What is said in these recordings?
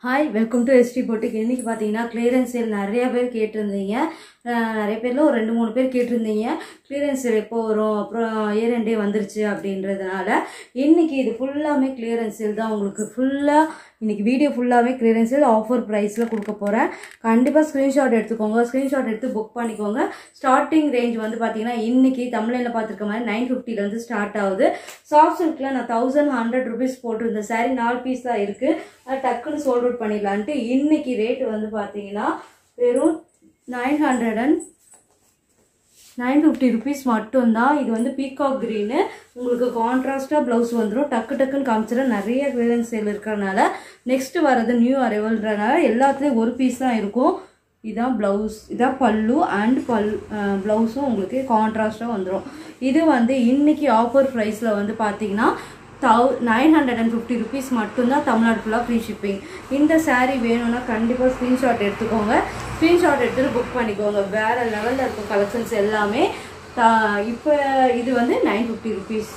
hi welcome to ST போட்டுக்கு இன்றைக்கி பார்த்தீங்கன்னா கிளியரன்ஸ் சேல் நிறைய பேர் கேட்டிருந்தீங்க அஹ் நிறைய பேரில் ஒரு ரெண்டு மூணு பேர் கேட்டிருந்தீங்க கிளியரன்ஸ் சேல் எப்போ வரும் அப்புறம் இயர் எண்டே வந்துருச்சு அப்படின்றதுனால இன்றைக்கி இது ஃபுல்லாமே கிளியரன்ஸ் சேல் தான் உங்களுக்கு ஃபுல்லாக இன்றைக்கி வீடியோ ஃபுல்லாகவே கிளியரன்ஸ் சேல் ஆஃபர் ப்ரைஸில் கொடுக்க போகிறேன் கண்டிப்பாக ஸ்க்ரீன்ஷாட் எடுத்துக்கோங்க ஸ்க்ரீன்ஷாட் எடுத்து புக் பண்ணிக்கோங்க ஸ்டார்டிங் ரேஞ்ச் வந்து பார்த்தீங்கன்னா இன்றைக்கி தமிழில் பார்த்துருக்க மாதிரி நைன் ஃபிஃப்டிலேருந்து ஸ்டார்ட் ஆகுது சாஃப்ட் சில்கில் நான் தௌசண்ட் ஹண்ட்ரட் ருபீஸ் போட்டிருந்தேன் saree நாலு பீஸ் தான் இருக்குது அது டக்குன்னு சோல்ட் அவுட் பண்ணிடலான்ட்டு இன்னைக்கு ரேட்டு வந்து பார்த்தீங்கன்னா வெறும் nine hundred and nine fifty rupees மட்டும்தான் இது வந்து பீகாக் க்ரீனு உங்களுக்கு கான்ட்ராஸ்டாக ப்ளவுஸ் வந்துடும் டக்கு டக்குன்னு காமிச்சிட நிறைய கிளியரன்ஸ் சேல் இருக்கிறனால நெக்ஸ்ட் வரது நியூ அரைவல்ன்றனால எல்லாத்துலேயும் ஒரு பீஸ் தான் இருக்கும் இதான் ப்ளவுஸ் இதான் பல்லு அண்ட் பல் ப்ளவுஸும் உங்களுக்கு கான்ட்ராஸ்டாக வந்துடும் இது வந்து இன்னைக்கு ஆஃபர் ப்ரைஸில் வந்து பார்த்தீங்கன்னா thou nine hundred and fifty rupees மட்டும்தான் தமிழ்நாடு ஃபுல்லாக ஃப்ரீ ஷிப்பிங் இந்த saree வேணும்னா கண்டிப்பாக ஸ்க்ரீன்ஷாட் எடுத்துக்கோங்க ஸ்க்ரீன்ஷாட் எடுத்துகிட்டு புக் பண்ணிக்கோங்க வேறு லெவலில் இருக்கும் கலெக்ஷன்ஸ் எல்லாமே த இப்போ இது வந்து நைன் ஃபிஃப்டி ருபீஸ்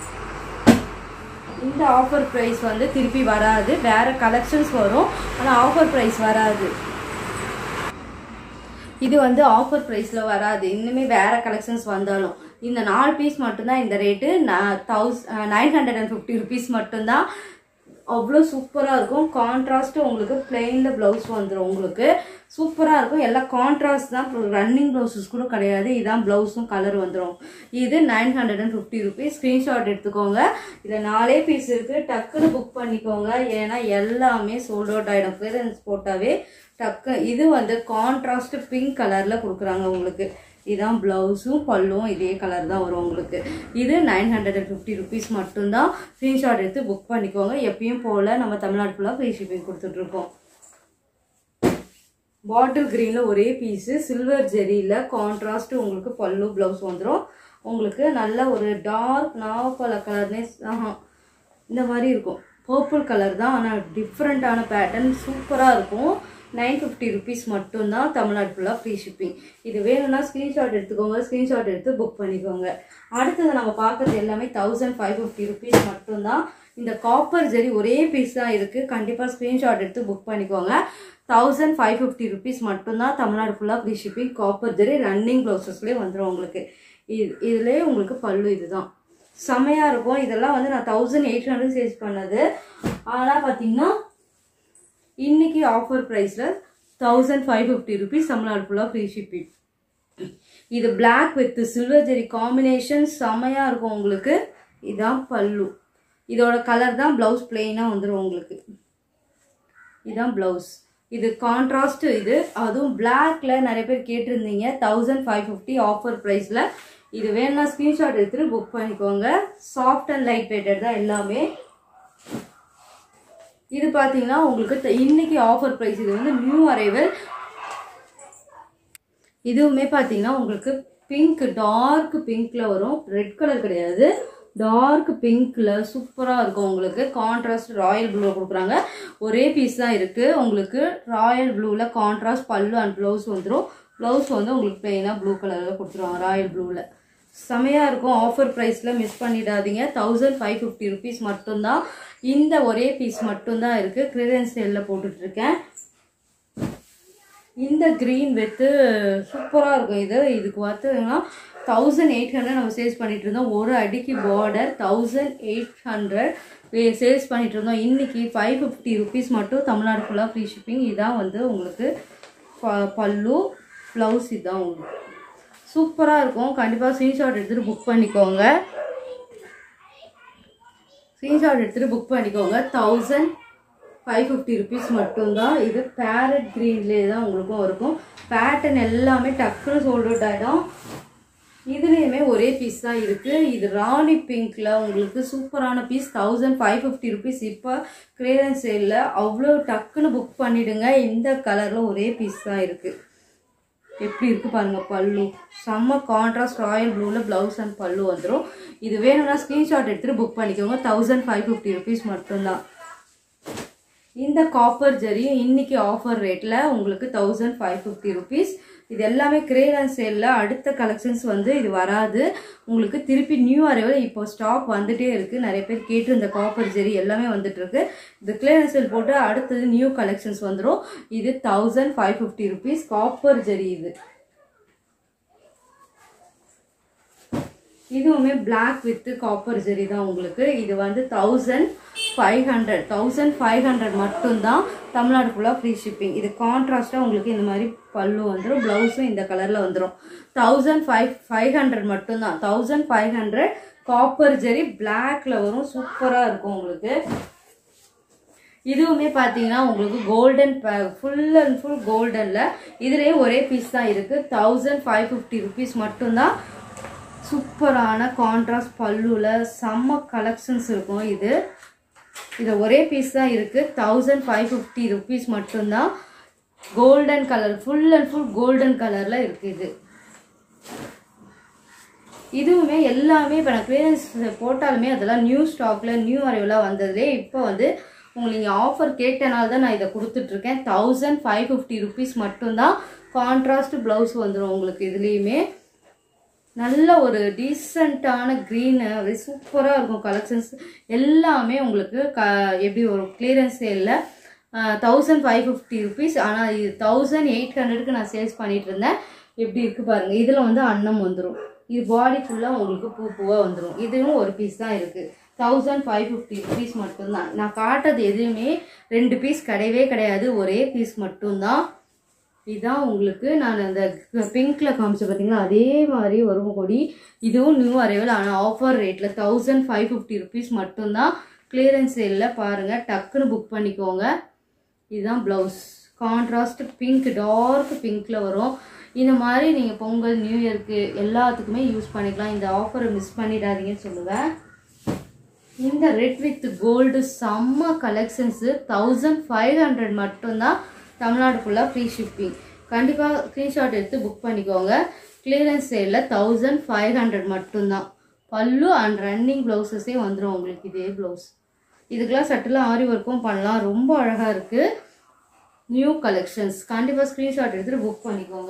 இந்த ஆஃபர் ப்ரைஸ் வந்து திருப்பி வராது வேறு கலெக்ஷன்ஸ் வரும் ஆனால் ஆஃபர் ப்ரைஸ் வராது இது வந்து ஆஃபர் ப்ரைஸில் வராது இன்னுமே வேறு கலெக்ஷன்ஸ் வந்தாலும் இந்த நாலு பீஸ் மட்டும்தான் இந்த ரேட்டு நான் தௌஸ் nine hundred and fifty rupees மட்டும்தான் அவ்வளோ சூப்பராக இருக்கும் கான்ட்ராஸ்ட்டு உங்களுக்கு பிளெயினில் ப்ளவுஸ் வந்துடும் உங்களுக்கு சூப்பராக இருக்கும் எல்லாம் கான்ட்ராஸ்ட் தான் ரன்னிங் ப்ளவுசஸ் கூட கிடையாது இதான் ப்ளவுஸும் கலர் வந்துடும் இது nine hundred and fifty rupees screenshot எடுத்துக்கோங்க இதில் நாலே பீஸ் இருக்குது டக்குன்னு புக் பண்ணிக்கோங்க ஏன்னா எல்லாமே சோல்ட் அவுட் ஆகிடும் கிளியரன்ஸ் போட்டாவே டக்கு இது வந்து கான்ட்ராஸ்ட் பிங்க் கலரில் கொடுக்குறாங்க உங்களுக்கு இதான் ப்ளவுஸும் பல்லும் இதே கலர் தான் வரும் உங்களுக்கு இது nine hundred and fifty rupees மட்டும்தான் ஸ்க்ரீன்ஷாட் எடுத்து புக் பண்ணிக்கோங்க எப்பயும் போல் நம்ம தமிழ்நாடு ஃபுல்லாக ஃப்ரீ ஷிப்பிங் கொடுத்துட்ருக்கோம் பாட்டில் க்ரீனில் ஒரே பீஸு சில்வர் ஜெரியில் கான்ட்ராஸ்ட்டு உங்களுக்கு பல்லு ப்ளவுஸ் வந்துடும் உங்களுக்கு நல்ல ஒரு டார்க் நாவப்பழ கலர்னே ஆஹா இந்த மாதிரி இருக்கும் பர்பிள் கலர் தான் ஆனால் டிஃப்ரெண்ட்டான பேட்டர்ன் சூப்பராக இருக்கும் நைன் ஃபிஃப்டி ருபீஸ் மட்டும்தான் தமிழ்நாடு ஃபுல்லாக ஃப்ரீ ஷிப்பிங் இது வேணும்னா ஸ்க்ரீன்ஷாட் எடுத்துக்கோங்க ஸ்க்ரீன்ஷாட் எடுத்து புக் பண்ணிக்கோங்க அடுத்தது நம்ம பார்க்குறது எல்லாமே தௌசண்ட் ஃபைவ் ஃபிஃப்டி ருபீஸ் மட்டும்தான் இந்த காப்பர் ஜெரி ஒரே பீஸ் தான் இருக்குது கண்டிப்பாக ஸ்க்ரீன்ஷாட் எடுத்து புக் பண்ணிக்கோங்க தௌசண்ட் ஃபைவ் ஃபிஃப்டி ருபீஸ் மட்டும்தான் தமிழ்நாடு ஃபுல்லாக ஃப்ரீ ஷிப்பிங் காப்பர் ஜெரி ரன்னிங் ப்ளவுசஸ்லேயே வந்துடும் உங்களுக்கு இது இதுலேயே உங்களுக்கு பல்லு இதுதான் செமையாக இருக்கும் இதெல்லாம் வந்து நான் தௌசண்ட் எயிட் ஹண்ட்ரட் சேல்ஸ் பண்ணது ஆனால் பார்த்தீங்கன்னா இன்னைக்கு ஆஃபர் ப்ரைஸில் thousand five fifty rupees Tamil Nadu ஃபுல்லாக ஃப்ரீ ஷிப்பிங் இது பிளாக் வித் சில்வர் ஜெரி காம்பினேஷன் செமையாக இருக்கும் உங்களுக்கு இதான் பல்லு இதோட கலர் தான் ப்ளவுஸ் பிளெயினாக வந்துடும் உங்களுக்கு இதான் ப்ளவுஸ் இது கான்ட்ராஸ்ட் இது அதுவும் பிளாக்ல நிறைய பேர் கேட்டிருந்தீங்க தௌசண்ட் ஃபைவ் ஃபிஃப்டி ஆஃபர் ப்ரைஸில் இது வேணும்னா ஸ்க்ரீன்ஷாட் எடுத்துட்டு புக் பண்ணிக்கோங்க சாஃப்ட் அண்ட் லைட் வெயிட்டட் தான் எல்லாமே இது பார்த்தீங்கன்னா உங்களுக்கு த- இன்னைக்கு ஆஃபர் ப்ரைஸ் இது வந்து நியூ அரைவல் இதுவுமே பார்த்தீங்கன்னா உங்களுக்கு பிங்க் டார்க் பிங்க்ல வரும் ரெட் கலர் கிடையாது டார்க் பிங்க்ல சூப்பராக இருக்கும் உங்களுக்கு கான்ட்ராஸ்ட் ராயல் ப்ளூ கொடுக்குறாங்க ஒரே பீஸ் தான் இருக்கு உங்களுக்கு ராயல் ப்ளூவில் கான்ட்ராஸ்ட் பல்லு அண்ட் ப்ளவுஸ் வந்துடும் ப்ளவுஸ் வந்து உங்களுக்கு பிளெயினாக ப்ளூ கலரில் கொடுத்துருவாங்க ராயல் ப்ளூவில் செமையாக இருக்கும் ஆஃபர் ப்ரைஸில் மிஸ் பண்ணிடாதீங்க தௌசண்ட் ஃபைவ் ஃபிஃப்டி ருபீஸ் மட்டும்தான் இந்த ஒரே பீஸ் மட்டும்தான் இருக்குது கிளியரன்ஸ் சேலில் போட்டுட்ருக்கேன் இந்த க்ரீன் வித்து சூப்பராக இருக்கும் இது இதுக்கு பார்த்தீங்கன்னா தௌசண்ட் எயிட் ஹண்ட்ரட் நம்ம சேல்ஸ் பண்ணிட்டு இருந்தோம் ஒரு அடிக்கு border thousand eight hundred sales பண்ணிட்டு இருந்தோம் இன்னைக்கு ஃபைவ் ஃபிஃப்டி ருபீஸ் மட்டும் தமிழ்நாடு ஃபுல்லாக ஃப்ரீ ஷிப்பிங் இதான் வந்து உங்களுக்கு ப- பல்லு ப்ளவுஸ் இதுதான் உங்களுக்கு சூப்பராக இருக்கும் கண்டிப்பாக ஸ்க்ரீன்ஷாட் எடுத்துகிட்டு புக் பண்ணிக்கோங்க ஸ்க்ரீன்ஷாட் எடுத்துகிட்டு புக் பண்ணிக்கோங்க தௌசண்ட் ஃபைவ் ஃபிஃப்டி ருபீஸ் மட்டும்தான் இது பேரட் க்ரீன்லேயே தான் உங்களுக்கும் இருக்கும் பேட்டர்ன் எல்லாமே டக்குன்னு சோல்ட் அவுட் ஆகிடும் இதுலேயுமே ஒரே பீஸ் தான் இருக்குது இது ராணி பிங்க்கில் உங்களுக்கு சூப்பரான piece thousand five fifty rupees இப்போ கிளியரன்ஸ் சேலில் அவ்வளோ டக்குன்னு புக் பண்ணிவிடுங்க இந்த கலரில் ஒரே பீஸ் தான் இருக்குது எப்படி இருக்கு பாருங்க பல்லு செம்ம கான்ட்ராஸ்ட் ராயல் ப்ளூவில் ப்ளவுஸ் அண்ட் பல்லு வந்துடும் இது வேணும்னா ஸ்க்ரீன்ஷாட் எடுத்துகிட்டு புக் பண்ணிக்கோங்க தௌசண்ட் ஃபைவ் ஃபிஃப்டி ருபீஸ் மட்டும்தான் இந்த காப்பர் ஜரியும் இன்னைக்கு ஆஃபர் ரேட்டில் உங்களுக்கு தௌசண்ட் ஃபைவ் ஃபிஃப்டி ருபீஸ் இது எல்லாமே கிரேரன் சேலில் அடுத்த கலெக்ஷன்ஸ் வந்து இது வராது உங்களுக்கு திருப்பி நியூ அரைவல் இப்போ ஸ்டாக் வந்துட்டே இருக்குது நிறைய பேர் கேட்டு இந்த காப்பர் ஜெரி எல்லாமே வந்துட்டு இருக்கு இந்த கிளியரன்ஸ் சேல் போட்டு அடுத்தது நியூ கலெக்ஷன்ஸ் வந்துடும் இது thousand five fifty rupees copper ஜெரி இது இதுவுமே Black வித் காப்பர் ஜெரி தான் உங்களுக்கு இது வந்து thousand five hundred thousand five hundred மட்டும்தான் தமிழ்நாடு ஃபுல்லாக ஃப்ரீ ஷிப்பிங் இது கான்ட்ராஸ்ட்டாக உங்களுக்கு இந்த மாதிரி பல்லு வந்துடும் ப்ளவுஸும் இந்த கலரில் வந்துடும் தௌசண்ட் ஃபைவ் ஃபைவ் ஹண்ட்ரட் மட்டும்தான் தௌசண்ட் ஃபைவ் ஹண்ட்ரட் காப்பர் ஜெரி பிளாக்ல வரும் சூப்பராக இருக்கும் உங்களுக்கு இதுவுமே பார்த்தீங்கன்னா உங்களுக்கு கோல்டன் ஃபுல் அண்ட் ஃபுல் கோல்டனில் இதுலேயே ஒரே பீஸ் தான் இருக்குது தௌசண்ட் ஃபைவ் ஃபிஃப்டி ருபீஸ் மட்டும்தான் சூப்பரான கான்ட்ராஸ்ட் பல்லுல செம்ம கலெக்ஷன்ஸ் இருக்கும் இது இது ஒரே பீஸ் தான் இருக்குது தௌசண்ட் ஃபைவ் ஃபிஃப்டி ருபீஸ் மட்டும்தான் golden colour full and full golden கலரில் இருக்குது இது இதுவுமே எல்லாமே இப்போ நான் கிளியரன்ஸ் போட்டாலுமே அதெல்லாம் நியூ ஸ்டாக்கில் நியூ அரைவலாக வந்ததுலே இப்போ வந்து உங்களுக்கு நீங்கள் ஆஃபர் கேட்டனால தான் நான் இதை கொடுத்துட்ருக்கேன் தௌசண்ட் ஃபைவ் ஃபிஃப்டி ருபீஸ் மட்டும்தான் கான்ட்ராஸ்ட் ப்ளவுஸ் வந்துடும் உங்களுக்கு இதுலேயுமே நல்ல ஒரு டீசெண்டான க்ரீனு அப்படியே சூப்பராக இருக்கும் கலெக்ஷன்ஸ் எல்லாமே உங்களுக்கு க எப்படி ஒரு கிளியரன்ஸ் சேலில் தௌசண்ட் ஃபைவ் ஃபிஃப்டி ருபீஸ் ஆனால் இது தௌசண்ட் எயிட் ஹண்ட்ரடுக்கு நான் சேல்ஸ் பண்ணிட்டு இருந்தேன் எப்படி இருக்குது பாருங்கள் இதில் வந்து அன்னம் வந்துடும் இது பாடி ஃபுல்லாக உங்களுக்கு பூ பூவாக வந்துடும் இதுவும் ஒரு பீஸ் தான் இருக்குது தௌசண்ட் ஃபைவ் ஃபிஃப்டி ருபீஸ் மட்டும்தான் நான் காட்டுறது எதுவுமே ரெண்டு பீஸ் கிடையவே கிடையாது ஒரே பீஸ் மட்டும்தான் இதான் உங்களுக்கு நான் அந்த பிங்க்ல காமிச்ச பார்த்தீங்களா அதே மாதிரி வரும் கொடி இதுவும் நியூ அரைவல் ஆனால் ஆஃபர் ரேட்டில் தௌசண்ட் ஃபைவ் ஃபிஃப்டி ருபீஸ் மட்டும்தான் கிளியரன்ஸ் சேலில் பாருங்கள் டக்குன்னு புக் பண்ணிக்கோங்க இதுதான் ப்ளவுஸ் கான்ட்ராஸ்ட் பிங்க் டார்க் பிங்க்ல வரும் இந்த மாதிரி நீங்கள் பொங்கல் நியூ இயர்க்கு எல்லாத்துக்குமே யூஸ் பண்ணிக்கலாம் இந்த ஆஃபரை மிஸ் பண்ணிடாதீங்கன்னு சொல்லுவேன் இந்த ரெட் வித் கோல்டு செம்ம கலெக்ஷன்ஸு தௌசண்ட் ஃபைவ் ஹண்ட்ரட் மட்டும்தான் தமிழ்நாடு ஃபுல்லாக ஃப்ரீ ஷிப்பிங் கண்டிப்பாக ஸ்க்ரீன்ஷாட் எடுத்து புக் பண்ணிக்கோங்க கிளியரன்ஸ் சேலில் தௌசண்ட் ஃபைவ் ஹண்ட்ரட் மட்டும்தான் பல்லு அண்ட் ரன்னிங் ப்ளவுசஸே வந்துடும் உங்களுக்கு இதே ப்ளவுஸ் இதுக்கெல்லாம் சட்டில் ஆரி ஒர்க்கும் பண்ணலாம் ரொம்ப அழகாக இருக்குது நியூ கலெக்ஷன்ஸ் கண்டிப்பாக ஸ்க்ரீன்ஷாட் எடுத்துகிட்டு புக் பண்ணிக்கோங்க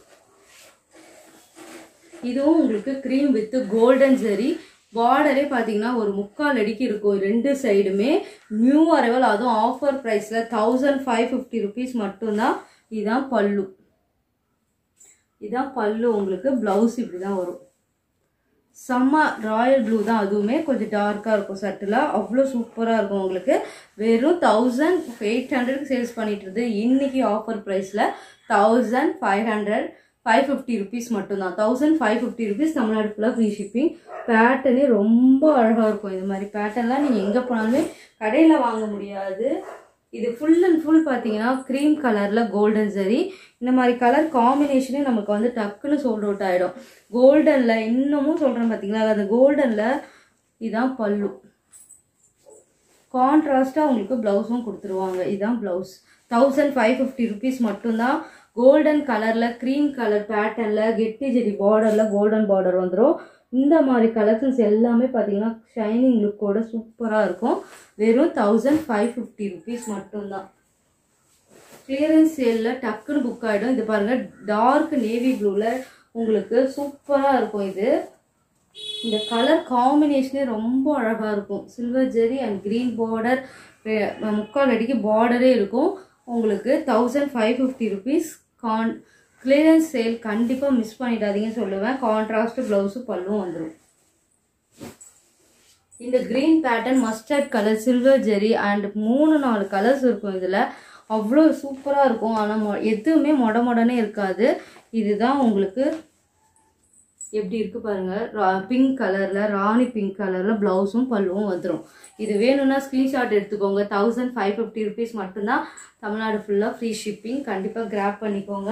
இதுவும் உங்களுக்கு க்ரீம் வித் கோல்டன் ஜெரி பார்டரே பார்த்தீங்கன்னா ஒரு முக்கால் அடிக்கு இருக்கும் ரெண்டு சைடுமே நியூ அரைவல் அதுவும் ஆஃபர் ப்ரைஸில் தௌசண்ட் ஃபைவ் ஃபிஃப்டி ருபீஸ் மட்டும்தான் இதுதான் பல்லு இதான் பல்லு உங்களுக்கு ப்ளவுஸ் இப்படி தான் வரும் செம்ம ராயல் ப்ளூ தான் அதுவுமே கொஞ்சம் டார்க்காக இருக்கும் சட்டிலாக அவ்வளோ சூப்பராக இருக்கும் உங்களுக்கு வெறும் தௌசண்ட் எயிட் ஹண்ட்ரட்க்கு சேல்ஸ் பண்ணிட்டு இருந்து இன்னைக்கு ஆஃபர் ப்ரைஸில் thousand five hundred five fifty rupees மட்டும்தான் thousand five fifty rupees Tamil Nadu ஃபுல்லாக ஃப்ரீ ஷிப்பிங் பேட்டர்னே ரொம்ப அழகாக இருக்கும் இந்த மாதிரி பேட்டர்ன்லாம் நீங்கள் எங்கே போனாலுமே கடையில் வாங்க முடியாது இது ஃபுல் அண்ட் ஃபுல் பார்த்தீங்கன்னா க்ரீம் கலரில் கோல்டன் சரி இந்த மாதிரி கலர் காம்பினேஷனே நமக்கு வந்து டக்குன்னு சோல்ட் அவுட் ஆகிடும் கோல்டனில் இன்னமும் சொல்கிறேன் பார்த்தீங்களா அந்த கோல்டனில் இதான் பல்லு கான்ட்ராஸ்ட்டாக உங்களுக்கு ப்ளவுஸும் கொடுத்துருவாங்க இதுதான் blouse thousand five fifty rupees மட்டும்தான் கோல்டன் கலரில் க்ரீம் கலர் பேட்டர்னில் கெட்டி ஜெரி பார்டரில் கோல்டன் பார்டர் வந்துடும் இந்த மாதிரி கலெக்ஷன்ஸ் எல்லாமே பார்த்தீங்கன்னா ஷைனிங் லுக்கோட சூப்பராக இருக்கும் வெறும் தௌசண்ட் ஃபைவ் ஃபிஃப்டி ருபீஸ் மட்டும்தான் கிளியரன்ஸ் சேலில் டக்குன்னு புக் ஆகிடும் இது பாருங்கள் டார்க் நேவி ப்ளூவில் உங்களுக்கு சூப்பராக இருக்கும் இது இந்த கலர் காம்பினேஷனே ரொம்ப அழகாக இருக்கும் silver zari and green border முக்கால் அடிக்கு பார்டரே இருக்கும் உங்களுக்கு தௌசண்ட் ஃபைவ் ஃபிஃப்டி ருபீஸ் கான் கிளியரன்ஸ் சேல் கண்டிப்பாக மிஸ் பண்ணிடாதீங்கன்னு சொல்லுவேன் கான்ட்ராஸ்ட் ப்ளவுஸு பல்லும் வந்துடும் இந்த green pattern mustard colour silver zari and மூணு நாலு கலர்ஸ் இருக்கும் இதில் அவ்வளோ சூப்பராக இருக்கும் ஆனால் மொ எதுவுமே மொட மொடனே இருக்காது இதுதான் உங்களுக்கு எப்படி இருக்கு பாருங்க பிங்க் கலர்ல ராணி பிங்க் கலர்ல பிளவுஸும் பல்லுவும் வந்துடும் இது வேணும்னா ஸ்க்ரீன்ஷாட் எடுத்துக்கோங்க தௌசண்ட் ஃபைவ் ஃபிஃப்டி ருபீஸ் மட்டும்தான் தமிழ்நாடு ஃபுல்லாக ஃப்ரீ ஷிப்பிங் கண்டிப்பாக கிராப் பண்ணிக்கோங்க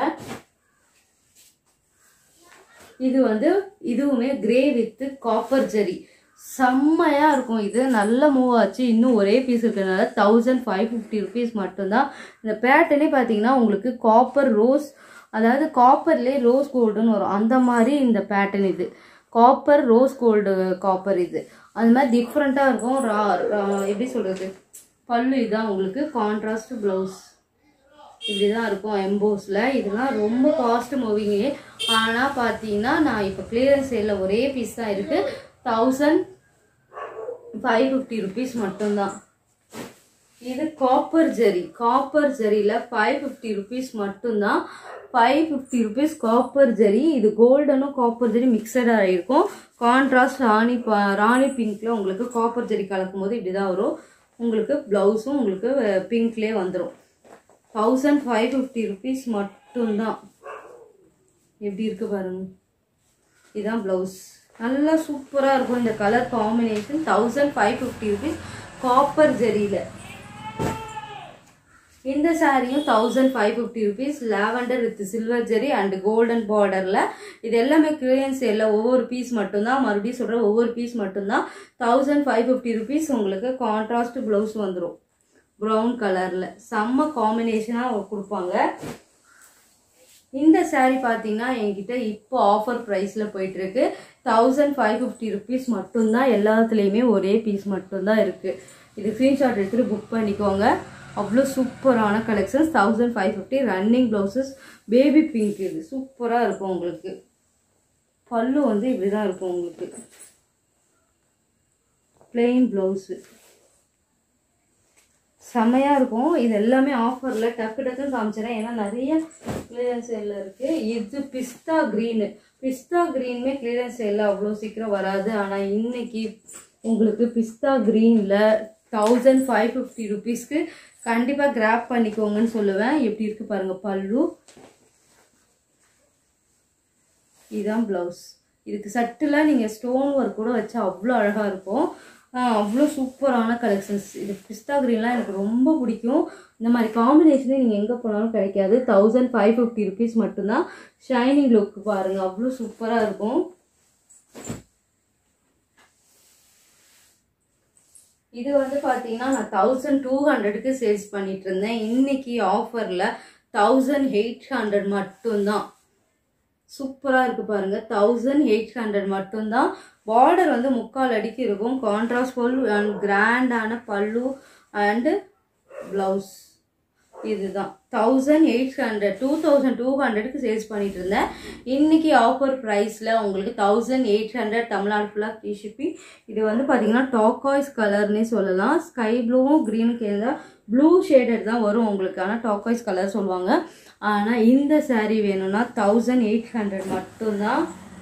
இது வந்து இதுவுமே கிரே வித் காப்பர் ஜெரி செம்மையாக இருக்கும் இது நல்ல மூவ் ஆச்சு இன்னும் ஒரே பீஸ் இருக்கிறதுனால தௌசண்ட் ஃபைவ் ஃபிஃப்டி ருபீஸ் மட்டும்தான் இந்த பேட்டர்னே பார்த்தீங்கன்னா உங்களுக்கு காப்பர் ரோஸ் அதாவது காப்பர்லேயே ரோஸ் கோல்டுன்னு வரும் அந்த மாதிரி இந்த பேட்டர்ன் இது காப்பர் ரோஸ் கோல்டு காப்பர் இது அது மாதிரி டிஃப்ரெண்ட்டாக இருக்கும் ரா ரா- எப்படி சொல்கிறது பல்லு இதான் உங்களுக்கு கான்ட்ராஸ்ட் ப்ளவுஸ் இப்படி தான் இருக்கும் எம்போஸில் இதெல்லாம் ரொம்ப காஸ்ட் மூவிங்கு ஆனால் பார்த்தீங்கன்னா நான் இப்போ கிளியரன்ஸ் சேலில் ஒரே பீஸ் தான் இருக்குது தௌசண்ட் ஃபைவ் ஃபிஃப்டி ருபீஸ் மட்டும்தான் இது காப்பர் ஜெரி காப்பர் ஜெரியில் ஃபைவ் ஃபிஃப்டி ருபீஸ் மட்டும்தான் ஃபைவ் ஃபிஃப்டி ருபீஸ் காப்பர் ஜெரி இது கோல்டனும் காப்பர் ஜெரி மிக்சடாக இருக்கும் கான்ட்ராஸ்ட் ராணி ப ராணி பிங்க்கில் உங்களுக்கு காப்பர் ஜெரி கலக்கும் போது இப்படி தான் வரும் உங்களுக்கு ப்ளவுஸும் உங்களுக்கு பிங்க்லேயே வந்துடும் தௌசண்ட் ஃபைவ் ஃபிஃப்டி ருபீஸ் மட்டும்தான் எப்படி இருக்கு பாருங்க இதுதான் ப்ளவுஸ் நல்லா சூப்பராக இருக்கும் இந்த colour combination thousand five fifty rupees copper ஜெரியில் இந்த சாரியும் thousand five fifty rupees lavender with silver zari and golden பார்டரில் இது எல்லாமே கிளியன்ஸ் இல்லை ஒவ்வொரு பீஸ் மட்டும்தான் மறுபடியும் சொல்கிறேன் ஒவ்வொரு பீஸ் மட்டும்தான் தௌசண்ட் ஃபைவ் ஃபிஃப்டி ருபீஸ் உங்களுக்கு கான்ட்ராஸ்ட் ப்ளவுஸ் வந்துடும் ப்ரௌன் கலரில் செம்ம காம்பினேஷனாக கொடுப்பாங்க இந்த saree பார்த்தீங்கன்னா என்கிட்ட இப்போ ஆஃபர் ப்ரைஸில் போயிட்டுருக்கு தௌசண்ட் ஃபைவ் ஃபிஃப்டி ருபீஸ் மட்டும்தான் எல்லாத்துலேயுமே ஒரே பீஸ் மட்டும்தான் இருக்குது இது ஸ்க்ரீன்ஷாட் எடுத்துகிட்டு புக் பண்ணிக்கோங்க அவ்வளோ சூப்பரான collections thousand five fifty running blouses baby pink இது சூப்பராக இருக்கும் உங்களுக்கு பல்லு வந்து இப்படி தான் இருக்கும் உங்களுக்கு பிளெயின் ப்ளவுஸு செமையாக இருக்கும் இது எல்லாமே ஆஃபரில் டக்கு டக்குன்னு காமிச்சிடறேன் ஏன்னா நிறைய கிளியரன்ஸ் சேலில் இருக்குது இது பிஸ்தா க்ரீனு பிஸ்தா க்ரீனுமே கிளியரன்ஸ் சேலில் அவ்வளோ சீக்கிரம் வராது ஆனால் இன்னைக்கு உங்களுக்கு பிஸ்தா க்ரீனில் தௌசண்ட் ஃபைவ் ஃபிஃப்டி ருபீஸ்க்கு கண்டிப்பாக கிராப் பண்ணிக்கோங்கன்னு சொல்லுவேன் எப்படி இருக்குது பாருங்கள் பல்லு இதுதான் ப்ளவுஸ் இதுக்கு சட்டில் நீங்கள் ஸ்டோன் ஒர்க் கூட வச்சா அவ்வளோ அழகாக இருக்கும் ஆஹ் அவ்வளோ சூப்பரான கலெக்ஷன்ஸ் இது பிஸ்தா க்ரீன்லாம் எனக்கு ரொம்ப பிடிக்கும் இந்த மாதிரி காம்பினேஷனே நீங்கள் எங்கே போனாலும் கிடைக்காது தௌசண்ட் ஃபைவ் ஃபிஃப்டி ருபீஸ் மட்டும்தான் ஷைனிங் லுக் பாருங்கள் அவ்வளோ சூப்பராக இருக்கும் இது வந்து பார்த்தீங்கன்னா நான் தௌசண்ட் டூ ஹண்ட்ரடுக்கு சேல்ஸ் பண்ணிட்டு இருந்தேன் இன்னைக்கு ஆஃபரில் தௌசண்ட் எயிட் ஹண்ட்ரட் மட்டும்தான் சூப்பராக இருக்குது பாருங்க தௌசண்ட் எயிட் ஹண்ட்ரட் மட்டும்தான் பார்டர் வந்து முக்கால் அடிக்கு இருக்கும் கான்ட்ராஸ்ட் பல்லு அண்ட் கிராண்டான பல்லு அண்டு ப்ளவுஸ் இதுதான் thousand eight hundred two thousand two ஹண்ட்ரடுக்கு சேல்ஸ் பண்ணிட்டு இருந்தேன் இன்னைக்கு ஆஃபர் ப்ரைஸில் உங்களுக்கு தௌசண்ட் எயிட் ஹண்ட்ரட் தமிழ்நாடு ஃபுல்லாக ஃப்ரீ ஷிப்பிங் இது வந்து பார்த்தீங்கன்னா டாக்காய்ஸ் கலர்னே சொல்லலாம் ஸ்கை ப்ளூவும் க்ரீனுக்கு இருந்தால் ப்ளூ ஷேடட் தான் வரும் உங்களுக்கு ஆனால் டாக்காய்ஸ் கலர் சொல்லுவாங்க ஆனால் இந்த saree வேணும்னா தௌசண்ட் எயிட் ஹண்ட்ரட் மட்டும்தான்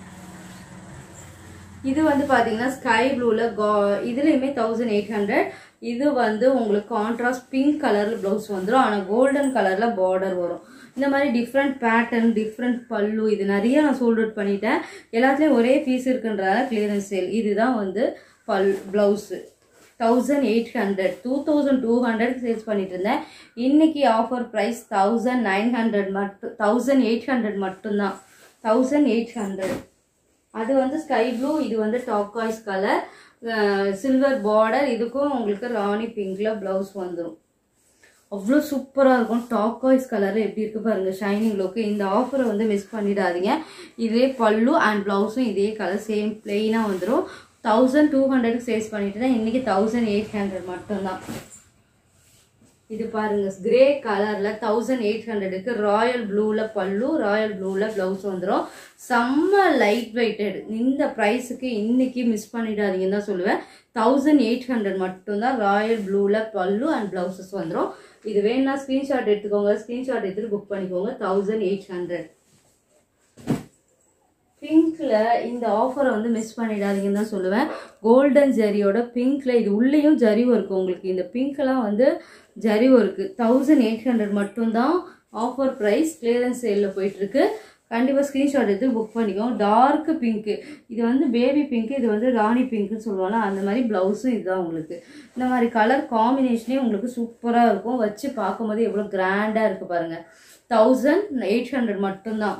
இது வந்து பார்த்தீங்கன்னா ஸ்கை ப்ளூவில் கா இதுலேயுமே தௌசண்ட் எயிட் ஹண்ட்ரட் இது வந்து உங்களுக்கு கான்ட்ராஸ்ட் பிங்க் கலரில் ப்ளவுஸ் வந்துடும் ஆனால் கோல்டன் கலரில் பார்டர் வரும் இந்த மாதிரி டிஃப்ரெண்ட் பேட்டர்ன் டிஃப்ரெண்ட் பல்லு இது நிறைய நான் சோல்ட் அவுட் பண்ணிட்டேன் எல்லாத்துலேயும் ஒரே பீஸ் இருக்குன்றதால கிளியரன்ஸ் சேல் இதுதான் வந்து பல் blouse thousand eight hundred two thousand two hundred sales பண்ணிட்டு இருந்தேன் இன்னைக்கு offer price thousand nine hundred மட்டும் தௌசண்ட் எயிட் ஹண்ட்ரட் மட்டும்தான் தௌசண்ட் எயிட் ஹண்ட்ரட் அது வந்து ஸ்கை ப்ளூ இது வந்து டாக்காய்ஸ் கலர் சில்வர் பார்டர் இதுக்கும் உங்களுக்கு ராணி பிங்க்ல ப்ளவுஸ் வந்துடும் அவ்வளோ சூப்பராக இருக்கும் டாக்காய்ஸ் கலர் எப்படி இருக்கு பாருங்க ஷைனிங் லுக்கு இந்த ஆஃபரை வந்து மிஸ் பண்ணிடாதீங்க இதே பல்லு அண்ட் ப்ளவுஸும் இதே கலர் சேம் பிளெயினாக வந்துடும் தௌசண்ட் டூ ஹண்ட்ரடுக்கு சேல்ஸ் பண்ணிட்டு தான் இன்றைக்கி தௌசண்ட் எயிட் ஹண்ட்ரட் மட்டும்தான் இது பாருங்க கிரே கலர்ல தௌசண்ட் எயிட் ஹண்ட்ரடுக்கு ராயல் ப்ளூல பல்லு ராயல் ப்ளூல பிளவுஸ் வந்துடும் செம்ம லைட் வெயிட்டட் இந்த ப்ரைஸுக்கு இன்னைக்கு மிஸ் பண்ணிடாதீங்கன்னு தான் சொல்லுவேன் தௌசண்ட் எயிட் ஹண்ட்ரட் மட்டும்தான் ராயல் ப்ளூல பல்லு அண்ட் பிளவுசஸ் வந்துடும் இது வேணா ஸ்க்ரீன்ஷாட் எடுத்துக்கோங்க ஸ்க்ரீன்ஷாட் எடுத்துட்டு புக் பண்ணிக்கோங்க தௌசண்ட் எயிட் ஹண்ட்ரட் பிங்க்ல இந்த ஆஃபரை வந்து மிஸ் பண்ணிடாதீங்கன்னு தான் சொல்லுவேன் கோல்டன் ஜரியோட பிங்க்ல இது உள்ளேயும் ஜரி ஒர்க்கு உங்களுக்கு இந்த பிங்க்லாம் வந்து ஜரி ஒர்க்கு தௌசண்ட் எயிட் ஹண்ட்ரட் மட்டும்தான் ஆஃபர் ப்ரைஸ் கிளியரன்ஸ் சேலில் போயிட்டுருக்கு கண்டிப்பாக ஸ்க்ரீன்ஷாட் எடுத்து புக் பண்ணிக்கோங்க டார்க் பிங்க்கு இது வந்து பேபி பிங்க்கு இது வந்து ராணி பிங்க்குன்னு சொல்லுவாங்க அந்த மாதிரி ப்ளவுஸும் இதுதான் உங்களுக்கு இந்த மாதிரி கலர் காம்பினேஷனே உங்களுக்கு சூப்பராக இருக்கும் வச்சு பார்க்கும்போது எவ்வளோ கிராண்டாக இருக்குது பாருங்கள் தௌசண்ட் எயிட் ஹண்ட்ரட் மட்டும்தான்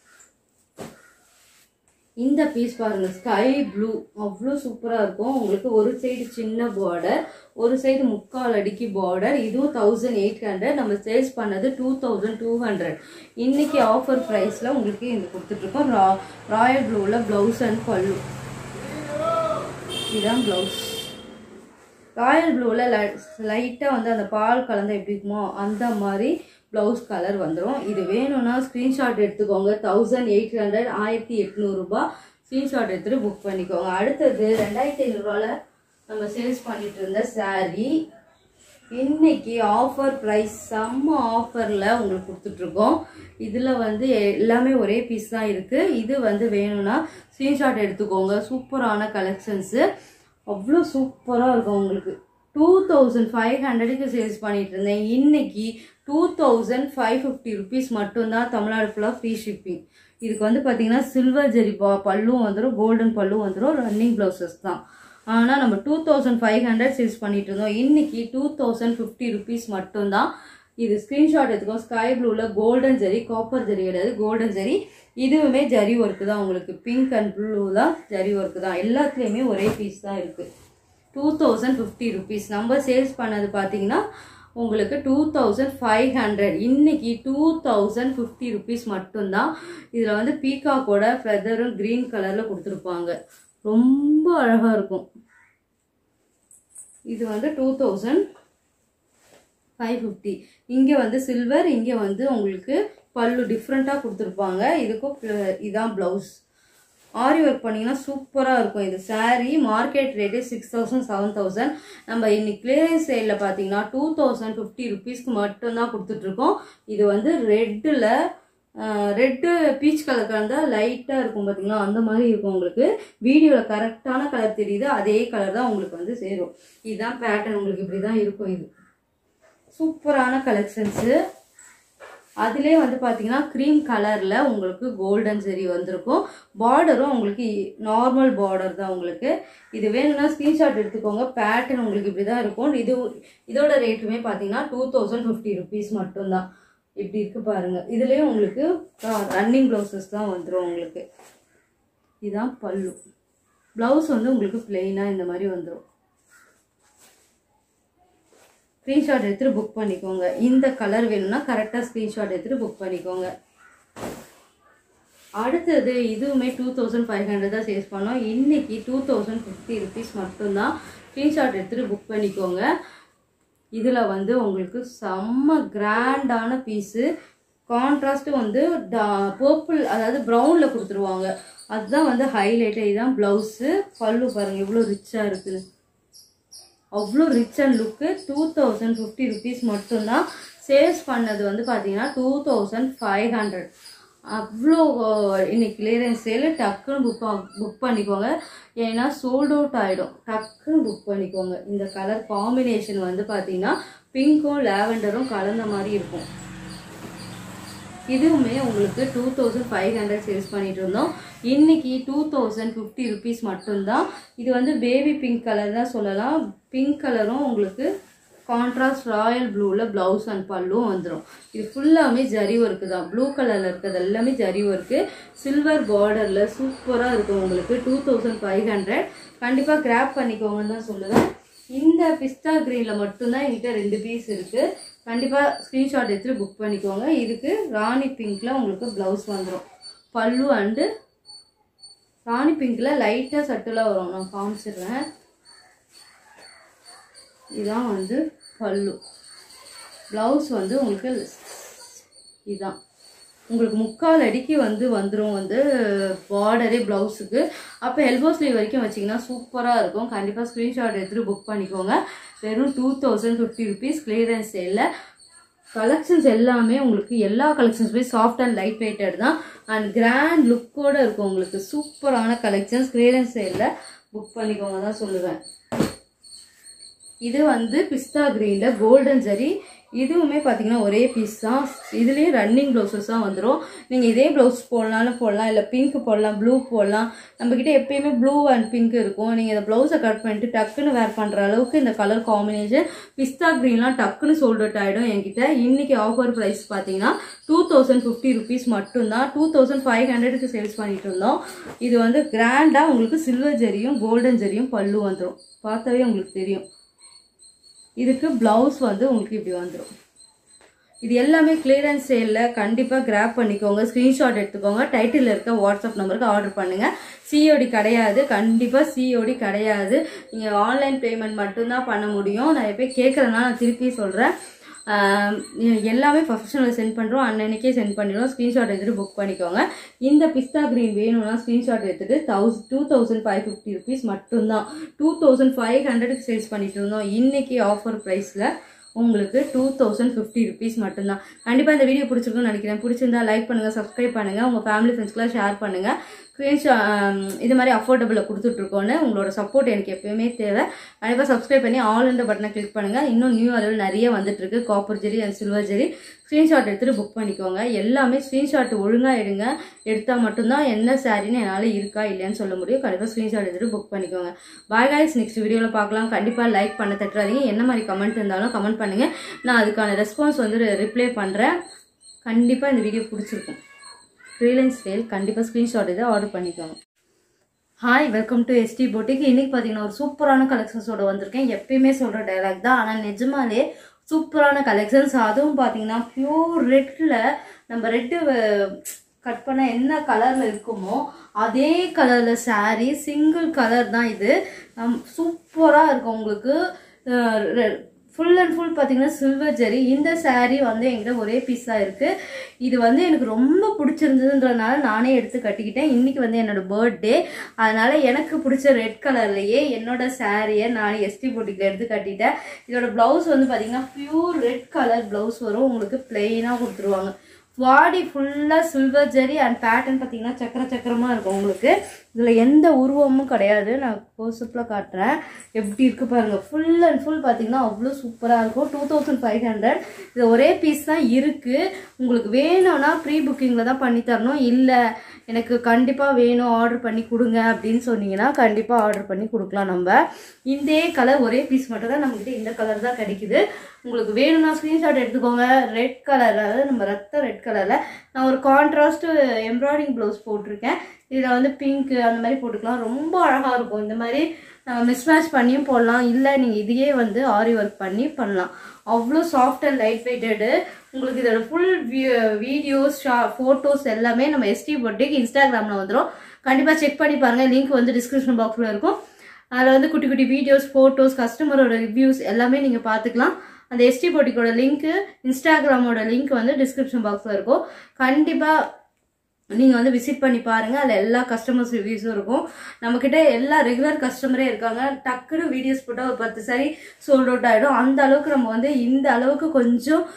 இந்த பீஸ் பாருங்க ஸ்கை ப்ளூ அவ்வளோ சூப்பராக இருக்கும் உங்களுக்கு ஒரு சைடு சின்ன பார்டர் ஒரு சைடு முக்கால் அடிக்கு பார்டர் இதுவும் தௌசண்ட் எயிட் ஹண்ட்ரட் நம்ம சேல்ஸ் பண்ணது டூ தௌசண்ட் டூ ஹண்ட்ரட் இன்னைக்கு ஆஃபர் ப்ரைஸில் உங்களுக்கு இது கொடுத்துட்ருக்கோம் ரா ராயல் ப்ளூவில் ப்ளவுஸ் அண்ட் பல்லு இதுதான் ப்ளவுஸ் ராயல் ப்ளூவில் லைட்டாக வந்து அந்த பால் கலந்து எப்படி இருக்குமோ அந்த மாதிரி ப்ளவுஸ் கலர் வந்துடும் இது வேணும்னா ஸ்க்ரீன்ஷாட் எடுத்துக்கோங்க தௌசண்ட் எயிட் ஹண்ட்ரட் ஆயிரத்தி எட்நூறுபா ஸ்க்ரீன்ஷாட் எடுத்துகிட்டு புக் பண்ணிக்கோங்க அடுத்தது ரெண்டாயிரத்தி ஐநூறுரூவாவில் நம்ம சேல்ஸ் பண்ணிட்டு இருந்த saree இன்னைக்கு ஆஃபர் ப்ரைஸ் செம்ம ஆஃபரில் உங்களுக்கு கொடுத்துட்ருக்கோம் இதில் வந்து எ- எல்லாமே ஒரே பீஸ் தான் இருக்குது இது வந்து வேணும்னா ஸ்க்ரீன்ஷாட் எடுத்துக்கோங்க சூப்பரான கலெக்ஷன்ஸு அவ்வளோ சூப்பராக இருக்கும் உங்களுக்கு டூ தௌசண்ட் ஃபைவ் ஹண்ட்ரடுக்கு சேல்ஸ் பண்ணிட்டு இருந்தேன் இன்னைக்கு two thousand five fifty rupees மட்டும்தான் தமிழ்நாடு ஃபுல்லாக ஃப்ரீ ஷிப்பிங் இதுக்கு வந்து பார்த்தீங்கன்னா சில்வர் ஜெரி பா பல்லும் வந்துடும் கோல்டன் பல்லும் வந்துடும் ரன்னிங் ப்ளவுசஸ் தான் ஆனால் நம்ம two thousand five hundred sales பண்ணிட்டு இருந்தோம் இன்னைக்கு டூ தௌசண்ட் ஃபிஃப்டி ருபீஸ் மட்டும்தான் இது ஸ்க்ரீன்ஷாட் எடுத்துக்கோ ஸ்கை ப்ளூவில் கோல்டன் ஜெரி காப்பர் ஜெரி கிடையாது கோல்டன் ஜெரி இதுவுமே ஜரி ஒர்க்கு தான் உங்களுக்கு பிங்க் அண்ட் ப்ளூ தான் ஜரி ஒர்க்கு தான் எல்லாத்துலேயுமே ஒரே பீஸ் தான் இருக்குது டூ தௌசண்ட் ஃபிஃப்டி ருபீஸ் நம்ம சேல்ஸ் பண்ணது பார்த்தீங்கன்னா உங்களுக்கு டூ தௌசண்ட் ஃபைவ் ஹண்ட்ரட் இன்னைக்கு டூ தௌசண்ட் ஃபிஃப்டி ருபீஸ் மட்டும்தான் இதில் வந்து பீகாக்கோட ஃபெதரும் க்ரீன் கலரில் கொடுத்துருப்பாங்க ரொம்ப அழகாக இருக்கும் இது வந்து டூ தௌசண்ட் ஃபைவ் ஃபிஃப்டி இங்கே வந்து சில்வர் இங்கே வந்து உங்களுக்கு பல்லு டிஃப்ரெண்ட்டாக கொடுத்துருப்பாங்க இதுக்கும் pl- இதான் ப்ளவுஸ் ஆரி ஒர்க் பண்ணிங்கன்னா சூப்பராக இருக்கும் இது saree market rate six thousand seven thousand நம்ம இன்னைக்கு கிளியரன்ஸ் சைடில் பார்த்தீங்கன்னா டூ தௌசண்ட் ஃபிஃப்டி ருபீஸ்க்கு மட்டும்தான் கொடுத்துட்ருக்கோம் இது வந்து ரெட்டில் ரெட்டு பீச் கலர் கலந்தா லைட்டாக இருக்கும் பார்த்தீங்களா அந்த மாதிரி இருக்கும் உங்களுக்கு வீடியோவில் கரெக்டான கலர் தெரியுது அதே கலர் தான் உங்களுக்கு வந்து சேரும் இதுதான் பேட்டர்ன் உங்களுக்கு இப்படி தான் இருக்கும் இது சூப்பரான கலெக்ஷன்ஸு அதிலே வந்து பார்த்தீங்கன்னா க்ரீம் கலரில் உங்களுக்கு கோல்டன் சரி வந்திருக்கும் பார்டரும் உங்களுக்கு நார்மல் பார்டர் தான் உங்களுக்கு இது வேணும்னா ஸ்க்ரீன்ஷாட் எடுத்துக்கோங்க பேட்டர்ன் உங்களுக்கு இப்படி தான் இருக்கும் இது இதோட ரேட்டுமே பார்த்தீங்கன்னா டூ தௌசண்ட் ஃபிஃப்டி ருபீஸ் மட்டும்தான் இப்படி இருக்கு பாருங்க இதுலேயும் உங்களுக்கு ரன்னிங் ப்ளவுசஸ் தான் வந்துடும் உங்களுக்கு இதுதான் பல்லு ப்ளவுஸ் வந்து உங்களுக்கு பிளெயினாக இந்த மாதிரி வந்துடும் ஸ்க்ரீன்ஷாட் எடுத்துகிட்டு புக் பண்ணிக்கோங்க இந்த கலர் வேணும்னா கரெக்டாக ஸ்க்ரீன்ஷாட் எடுத்துகிட்டு புக் பண்ணிக்கோங்க அடுத்தது இதுவுமே டூ தௌசண்ட் ஃபைவ் ஹண்ட்ரட் தான் சேல்ஸ் பண்ணோம் இன்னைக்கு டூ தௌசண்ட் ஃபிஃப்டி ருபீஸ் மட்டும்தான் ஸ்க்ரீன்ஷாட் எடுத்துகிட்டு புக் பண்ணிக்கோங்க இதில் வந்து உங்களுக்கு செம்ம கிராண்டான பீஸு கான்ட்ராஸ்ட்டு வந்து பர்பிள் அதாவது ப்ரௌனில் கொடுத்துருவாங்க அதுதான் வந்து ஹைலைட்டு இதுதான் ப்ளவுஸு பல்லு பாருங்கள் எவ்வளோ ரிச்சாக இருக்குது அவ்வளோ rich and look two thousand fifty rupees மட்டும்தான் சேல்ஸ் பண்ணது வந்து பார்த்தீங்கன்னா டூ தௌசண்ட் ஃபைவ் ஹண்ட்ரட் அவ்வளோ இன்னைக்கு கிளியரன்ஸ் சேல் டக்குன்னு புக் புக் பண்ணிக்கோங்க ஏன்னா சோல்ட் அவுட் ஆகிடும் டக்குன்னு புக் பண்ணிக்கோங்க இந்த கலர் காம்பினேஷன் வந்து பார்த்தீங்கன்னா பிங்க்கும் லாவெண்டரும் கலந்த மாதிரி இருக்கும் இதுவுமே உங்களுக்கு two thousand five hundred sales பண்ணிட்டு இருந்தோம் இன்னைக்கு டூ தௌசண்ட் ஃபிஃப்டி ருபீஸ் மட்டும்தான் இது வந்து பேபி பிங்க் கலர் தான் சொல்லலாம் பிங்க் கலரும் உங்களுக்கு கான்ட்ராஸ்ட் ராயல் ப்ளூவில் ப்ளவுஸ் அண்ட் பல்லும் வந்துடும் இது ஃபுல்லாமே ஜரி ஒர்க்கு தான் ப்ளூ கலரில் இருக்கிறது எல்லாமே ஜரி ஒர்க்கு சில்வர் பார்டரில் சூப்பராக இருக்கும் உங்களுக்கு டூ தௌசண்ட் ஃபைவ் ஹண்ட்ரட் கண்டிப்பாக கிராப் பண்ணிக்கோங்கன்னு தான் சொல்லுவேன் இந்த பிஸ்தா க்ரீனில் மட்டும்தான் என்கிட்ட ரெண்டு பீஸ் இருக்குது கண்டிப்பாக ஸ்க்ரீன்ஷாட் எடுத்துகிட்டு புக் பண்ணிக்கோங்க இதுக்கு ராணி பிங்க்கில் உங்களுக்கு ப்ளவுஸ் வந்துடும் பல்லு அண்டு ராணி பிங்க்கில் லைட்டாக சட்டிலாக வரும் நான் காமிச்சிடுறேன் இதான் வந்து பல்லு ப்ளவுஸ் வந்து உங்களுக்கு இதான் உங்களுக்கு முக்கால் அடிக்கு வந்து வந்துடும் வந்து பார்டரே ப்ளவுஸுக்கு அப்போ எல்போ ஸ்லீவ் வரைக்கும் வச்சிங்கன்னா சூப்பராக இருக்கும் கண்டிப்பாக ஸ்க்ரீன்ஷாட் எடுத்துகிட்டு புக் பண்ணிக்கோங்க வெறும் two thousand fifty rupees clearance சேலில் கலெக்ஷன்ஸ் எல்லாமே உங்களுக்கு எல்லா கலெக்ஷன்ஸுமே சாஃப்ட் அண்ட் லைட் வெயிட்டட் தான் அண்ட் கிராண்ட் லுக்கோட இருக்கும் உங்களுக்கு சூப்பரான கலெக்ஷன்ஸ் கிளியரன்ஸ் சேலில் புக் பண்ணிக்கோங்க தான் சொல்லுவேன் இது வந்து பிஸ்தா க்ரீனில் கோல்டன் ஜரி இதுவுமே பார்த்தீங்கன்னா ஒரே பீஸ் தான் இதுலேயும் ரன்னிங் ப்ளவுசஸ் தான் வந்துடும் நீங்கள் இதே ப்ளவுஸ் போடலாம்னு போடலாம் இல்லை பிங்க் போடலாம் ப்ளூ போடலாம் நம்மக்கிட்ட எப்பயுமே ப்ளூ அண்ட் பிங்க் இருக்கும் நீங்கள் இந்த ப்ளவுஸை கட் பண்ணிட்டு டக்குன்னு வேர் பண்ணுற அளவுக்கு இந்த கலர் காம்பினேஷன் பிஸ்தா க்ரீன்லாம் டக்குன்னு சோல்ட் அவுட் ஆகிடும் என்கிட்ட இன்னைக்கு ஆஃபர் ப்ரைஸ் பார்த்தீங்கன்னா டூ தௌசண்ட் ஃபிஃப்டி ருபீஸ் மட்டும்தான் டூ தௌசண்ட் ஃபைவ் ஹண்ட்ரடுக்கு சேல்ஸ் பண்ணிட்டு இருந்தோம் இது வந்து கிராண்டாக உங்களுக்கு சில்வர் ஜரியும் கோல்டன் ஜரியும் பல்லு வந்துடும் பார்த்தாவே உங்களுக்கு தெரியும் இதுக்கு ப்ளவுஸ் வந்து உங்களுக்கு இப்படி வந்துடும் இது எல்லாமே கிளியரன்ஸ் சேலில் கண்டிப்பாக கிராப் பண்ணிக்கோங்க ஸ்க்ரீன்ஷாட் எடுத்துக்கோங்க டைட்டில் இருக்க வாட்ஸ்அப் நம்பருக்கு ஆர்டர் பண்ணுங்கள் சிஓடி கிடையாது கண்டிப்பாக சிஓடி கிடையாது நீங்கள் ஆன்லைன் பேமெண்ட் மட்டும்தான் பண்ண முடியும் நிறைய பேர் கேட்குறதுனால நான் திருப்பி சொல்கிறேன் ஆஹ் எல்லாமே ப்ரொஃபஷனல் சென்ட் பண்ணுறோம் அன்னன்னைக்கே சென்ட் பண்ணிடுவோம் ஸ்க்ரீன்ஷாட் எடுத்துகிட்டு புக் பண்ணிக்கோங்க இந்த பிஸ்தா க்ரீன் வேணும்னா ஸ்க்ரீன்ஷாட் எடுத்துகிட்டு தௌஸ் two thousand five fifty rupees மட்டும்தான் டூ தௌசண்ட் ஃபைவ் ஹண்ட்ரடுக்கு சேல்ஸ் பண்ணிட்டு இருந்தோம் இன்னைக்கு ஆஃபர் ப்ரைஸில் உங்களுக்கு டூ தௌசண்ட் ஃபிஃப்டி ருபீஸ் மட்டும்தான் கண்டிப்பாக இந்த வீடியோ பிடிச்சிருக்குன்னு நினைக்கிறேன் பிடிச்சிருந்தா லைக் பண்ணுங்கள் சப்ஸ்கிரைப் பண்ணுங்கள் உங்கள் ஃபேமிலி ஃப்ரெண்ட்ஸ்க்குலாம் ஷேர் பண்ணுங்கள் ஸ்க்ரீன்ஷா இது மாதிரி அஃபோர்டபுளில் கொடுத்துட்ருக்கோன்னு உங்களோட சப்போர்ட் எனக்கு எப்பயுமே தேவை கண்டிப்பாக சப்ஸ்கிரைப் பண்ணி ஆல் இந்த பட்டனை கிளிக் பண்ணுங்கள் இன்னும் நியூ அளவில் நிறைய வந்துட்டுருக்கு copper zari and silver zari screenshot எடுத்துகிட்டு புக் பண்ணிக்கோங்க எல்லாமே ஸ்க்ரீன்ஷாட் ஒழுங்காக எடுங்க எடுத்தால் மட்டும்தான் என்ன சாரின்னு என்னால் இருக்கா இல்லையான்னு சொல்ல முடியும் கண்டிப்பாக ஸ்க்ரீன்ஷாட் எடுத்துகிட்டு புக் பண்ணிக்கோங்க பாய் காய்ஸ் நெக்ஸ்ட் வீடியோவில் பார்க்கலாம் கண்டிப்பாக லைக் பண்ண தட்டுறாதீங்க என்ன மாதிரி கமெண்ட் இருந்தாலும் கமெண்ட் பண்ணுங்கள் நான் அதுக்கான ரெஸ்பான்ஸ் வந்து ரிப்ளை பண்ணுறேன் கண்டிப்பாக இந்த வீடியோ பிடிச்சிருக்கும் ஃப்ரீலன்ஸ் சேல் கண்டிப்பாக ஸ்க்ரீன்ஷாட் இதை ஆர்டர் பண்ணிக்கோங்க ஹாய் வெல்கம் டு எஸ்டி போட்டிக்கு இன்னைக்கு பார்த்தீங்கன்னா ஒரு சூப்பரான கலெக்ஷன்ஸோட வந்திருக்கேன் எப்பயுமே சொல்கிற டைலாக் தான் ஆனால் நிஜமாலே சூப்பரான கலெக்ஷன்ஸ் அதுவும் பார்த்தீங்கன்னா பியூர் ரெட்டில் நம்ம ரெட்டு கட் பண்ண என்ன கலரில் இருக்குமோ அதே கலரில் saree சிங்கிள் கலர் தான் இது சூப்பராக இருக்கும் உங்களுக்கு ஃபுல் அண்ட் ஃபுல் பார்த்தீங்கன்னா சில்வர் ஜெரி இந்த saree வந்து என்கிட்ட ஒரே பீஸ் தான் இருக்குது இது வந்து எனக்கு ரொம்ப பிடிச்சிருந்ததுன்றதுனால நானே எடுத்து கட்டிக்கிட்டேன் இன்னைக்கு வந்து என்னோட பர்த்டே அதனால எனக்கு பிடிச்ச ரெட் கலர்லயே என்னோட சாரியை நான் எஸ்டி போட்டிக்கில் எடுத்து கட்டிட்டேன் இதோட ப்ளவுஸ் வந்து பார்த்தீங்கன்னா பியூர் ரெட் கலர் ப்ளவுஸ் வரும் உங்களுக்கு பிளெயினாக கொடுத்துருவாங்க பாடி ஃபுல்லாக சில்வர் ஜெரி அண்ட் பேட்டர்ன் பார்த்தீங்கன்னா சக்கர சக்கரமாக இருக்கும் உங்களுக்கு இதில் எந்த உருவமும் கிடையாது நான் கோசப்பில் காட்டுறேன் எப்படி இருக்குது பாருங்கள் ஃபுல் அண்ட் ஃபுல் பார்த்தீங்கன்னா அவ்வளோ சூப்பராக இருக்கும் டூ தௌசண்ட் ஃபைவ் ஹண்ட்ரட் இது ஒரே பீஸ் தான் இருக்குது உங்களுக்கு வேணும்னா ப்ரீ புக்கிங்கில் தான் பண்ணி தரணும் இல்லை எனக்கு கண்டிப்பாக வேணும் ஆர்டர் பண்ணி கொடுங்க அப்படின்னு சொன்னீங்கன்னா கண்டிப்பாக ஆர்டர் பண்ணி கொடுக்கலாம் நம்ம இதே கலர் ஒரே பீஸ் மட்டும் தான் நம்மக்கிட்ட இந்த கலர் தான் கிடைக்குது உங்களுக்கு வேணும்னா ஸ்க்ரீன்ஷாட் எடுத்துக்கோங்க ரெட் கலர் அதாவது நம்ம ரத்த ரெட் கலரில் நான் ஒரு கான்ட்ராஸ்ட் எம்ப்ராய்டிங் ப்ளவுஸ் போட்டிருக்கேன் இதில் வந்து பிங்க்கு அந்த மாதிரி போட்டுக்கலாம் ரொம்ப அழகாக இருக்கும் இந்த மாதிரி மிஸ்மேட்ச் பண்ணியும் போடலாம் இல்லை நீங்கள் இதையே வந்து ஆரி ஒர்க் பண்ணி பண்ணலாம் அவ்வளோ சாஃப்ட் அண்ட் லைட் வெயிட்டடு உங்களுக்கு இதோட ஃபுல் வீடியோஸ் ஷா ஃபோட்டோஸ் எல்லாமே நம்ம எஸ்டி பொட்டிக்கு இன்ஸ்டாகிராமில் வந்துடும் கண்டிப்பாக செக் பண்ணி பாருங்கள் லிங்க் வந்து டிஸ்கிரிப்ஷன் பாக்ஸில் இருக்கும் அதில் வந்து குட்டி குட்டி வீடியோஸ் ஃபோட்டோஸ் கஸ்டமரோட ரிவ்யூஸ் எல்லாமே நீங்கள் பார்த்துக்கலாம் அந்த எஸ்டி போட்டிக்கோட லிங்க்கு இன்ஸ்டாகிராமோட லிங்க் வந்து டிஸ்கிரிப்ஷன் பாக்ஸில் இருக்கும் கண்டிப்பாக நீங்கள் வந்து விசிட் பண்ணி பாருங்கள் அதில் எல்லா கஸ்டமர்ஸ் ரிவ்யூஸும் இருக்கும் நம்மக்கிட்ட எல்லா ரெகுலர் கஸ்டமரே இருக்காங்க டக்குன்னு வீடியோஸ் போட்டால் ஒரு பத்து சாரி சோல்ட் அவுட் ஆகிடும் அந்த அளவுக்கு நம்ம வந்து இந்த அளவுக்கு கொஞ்சம்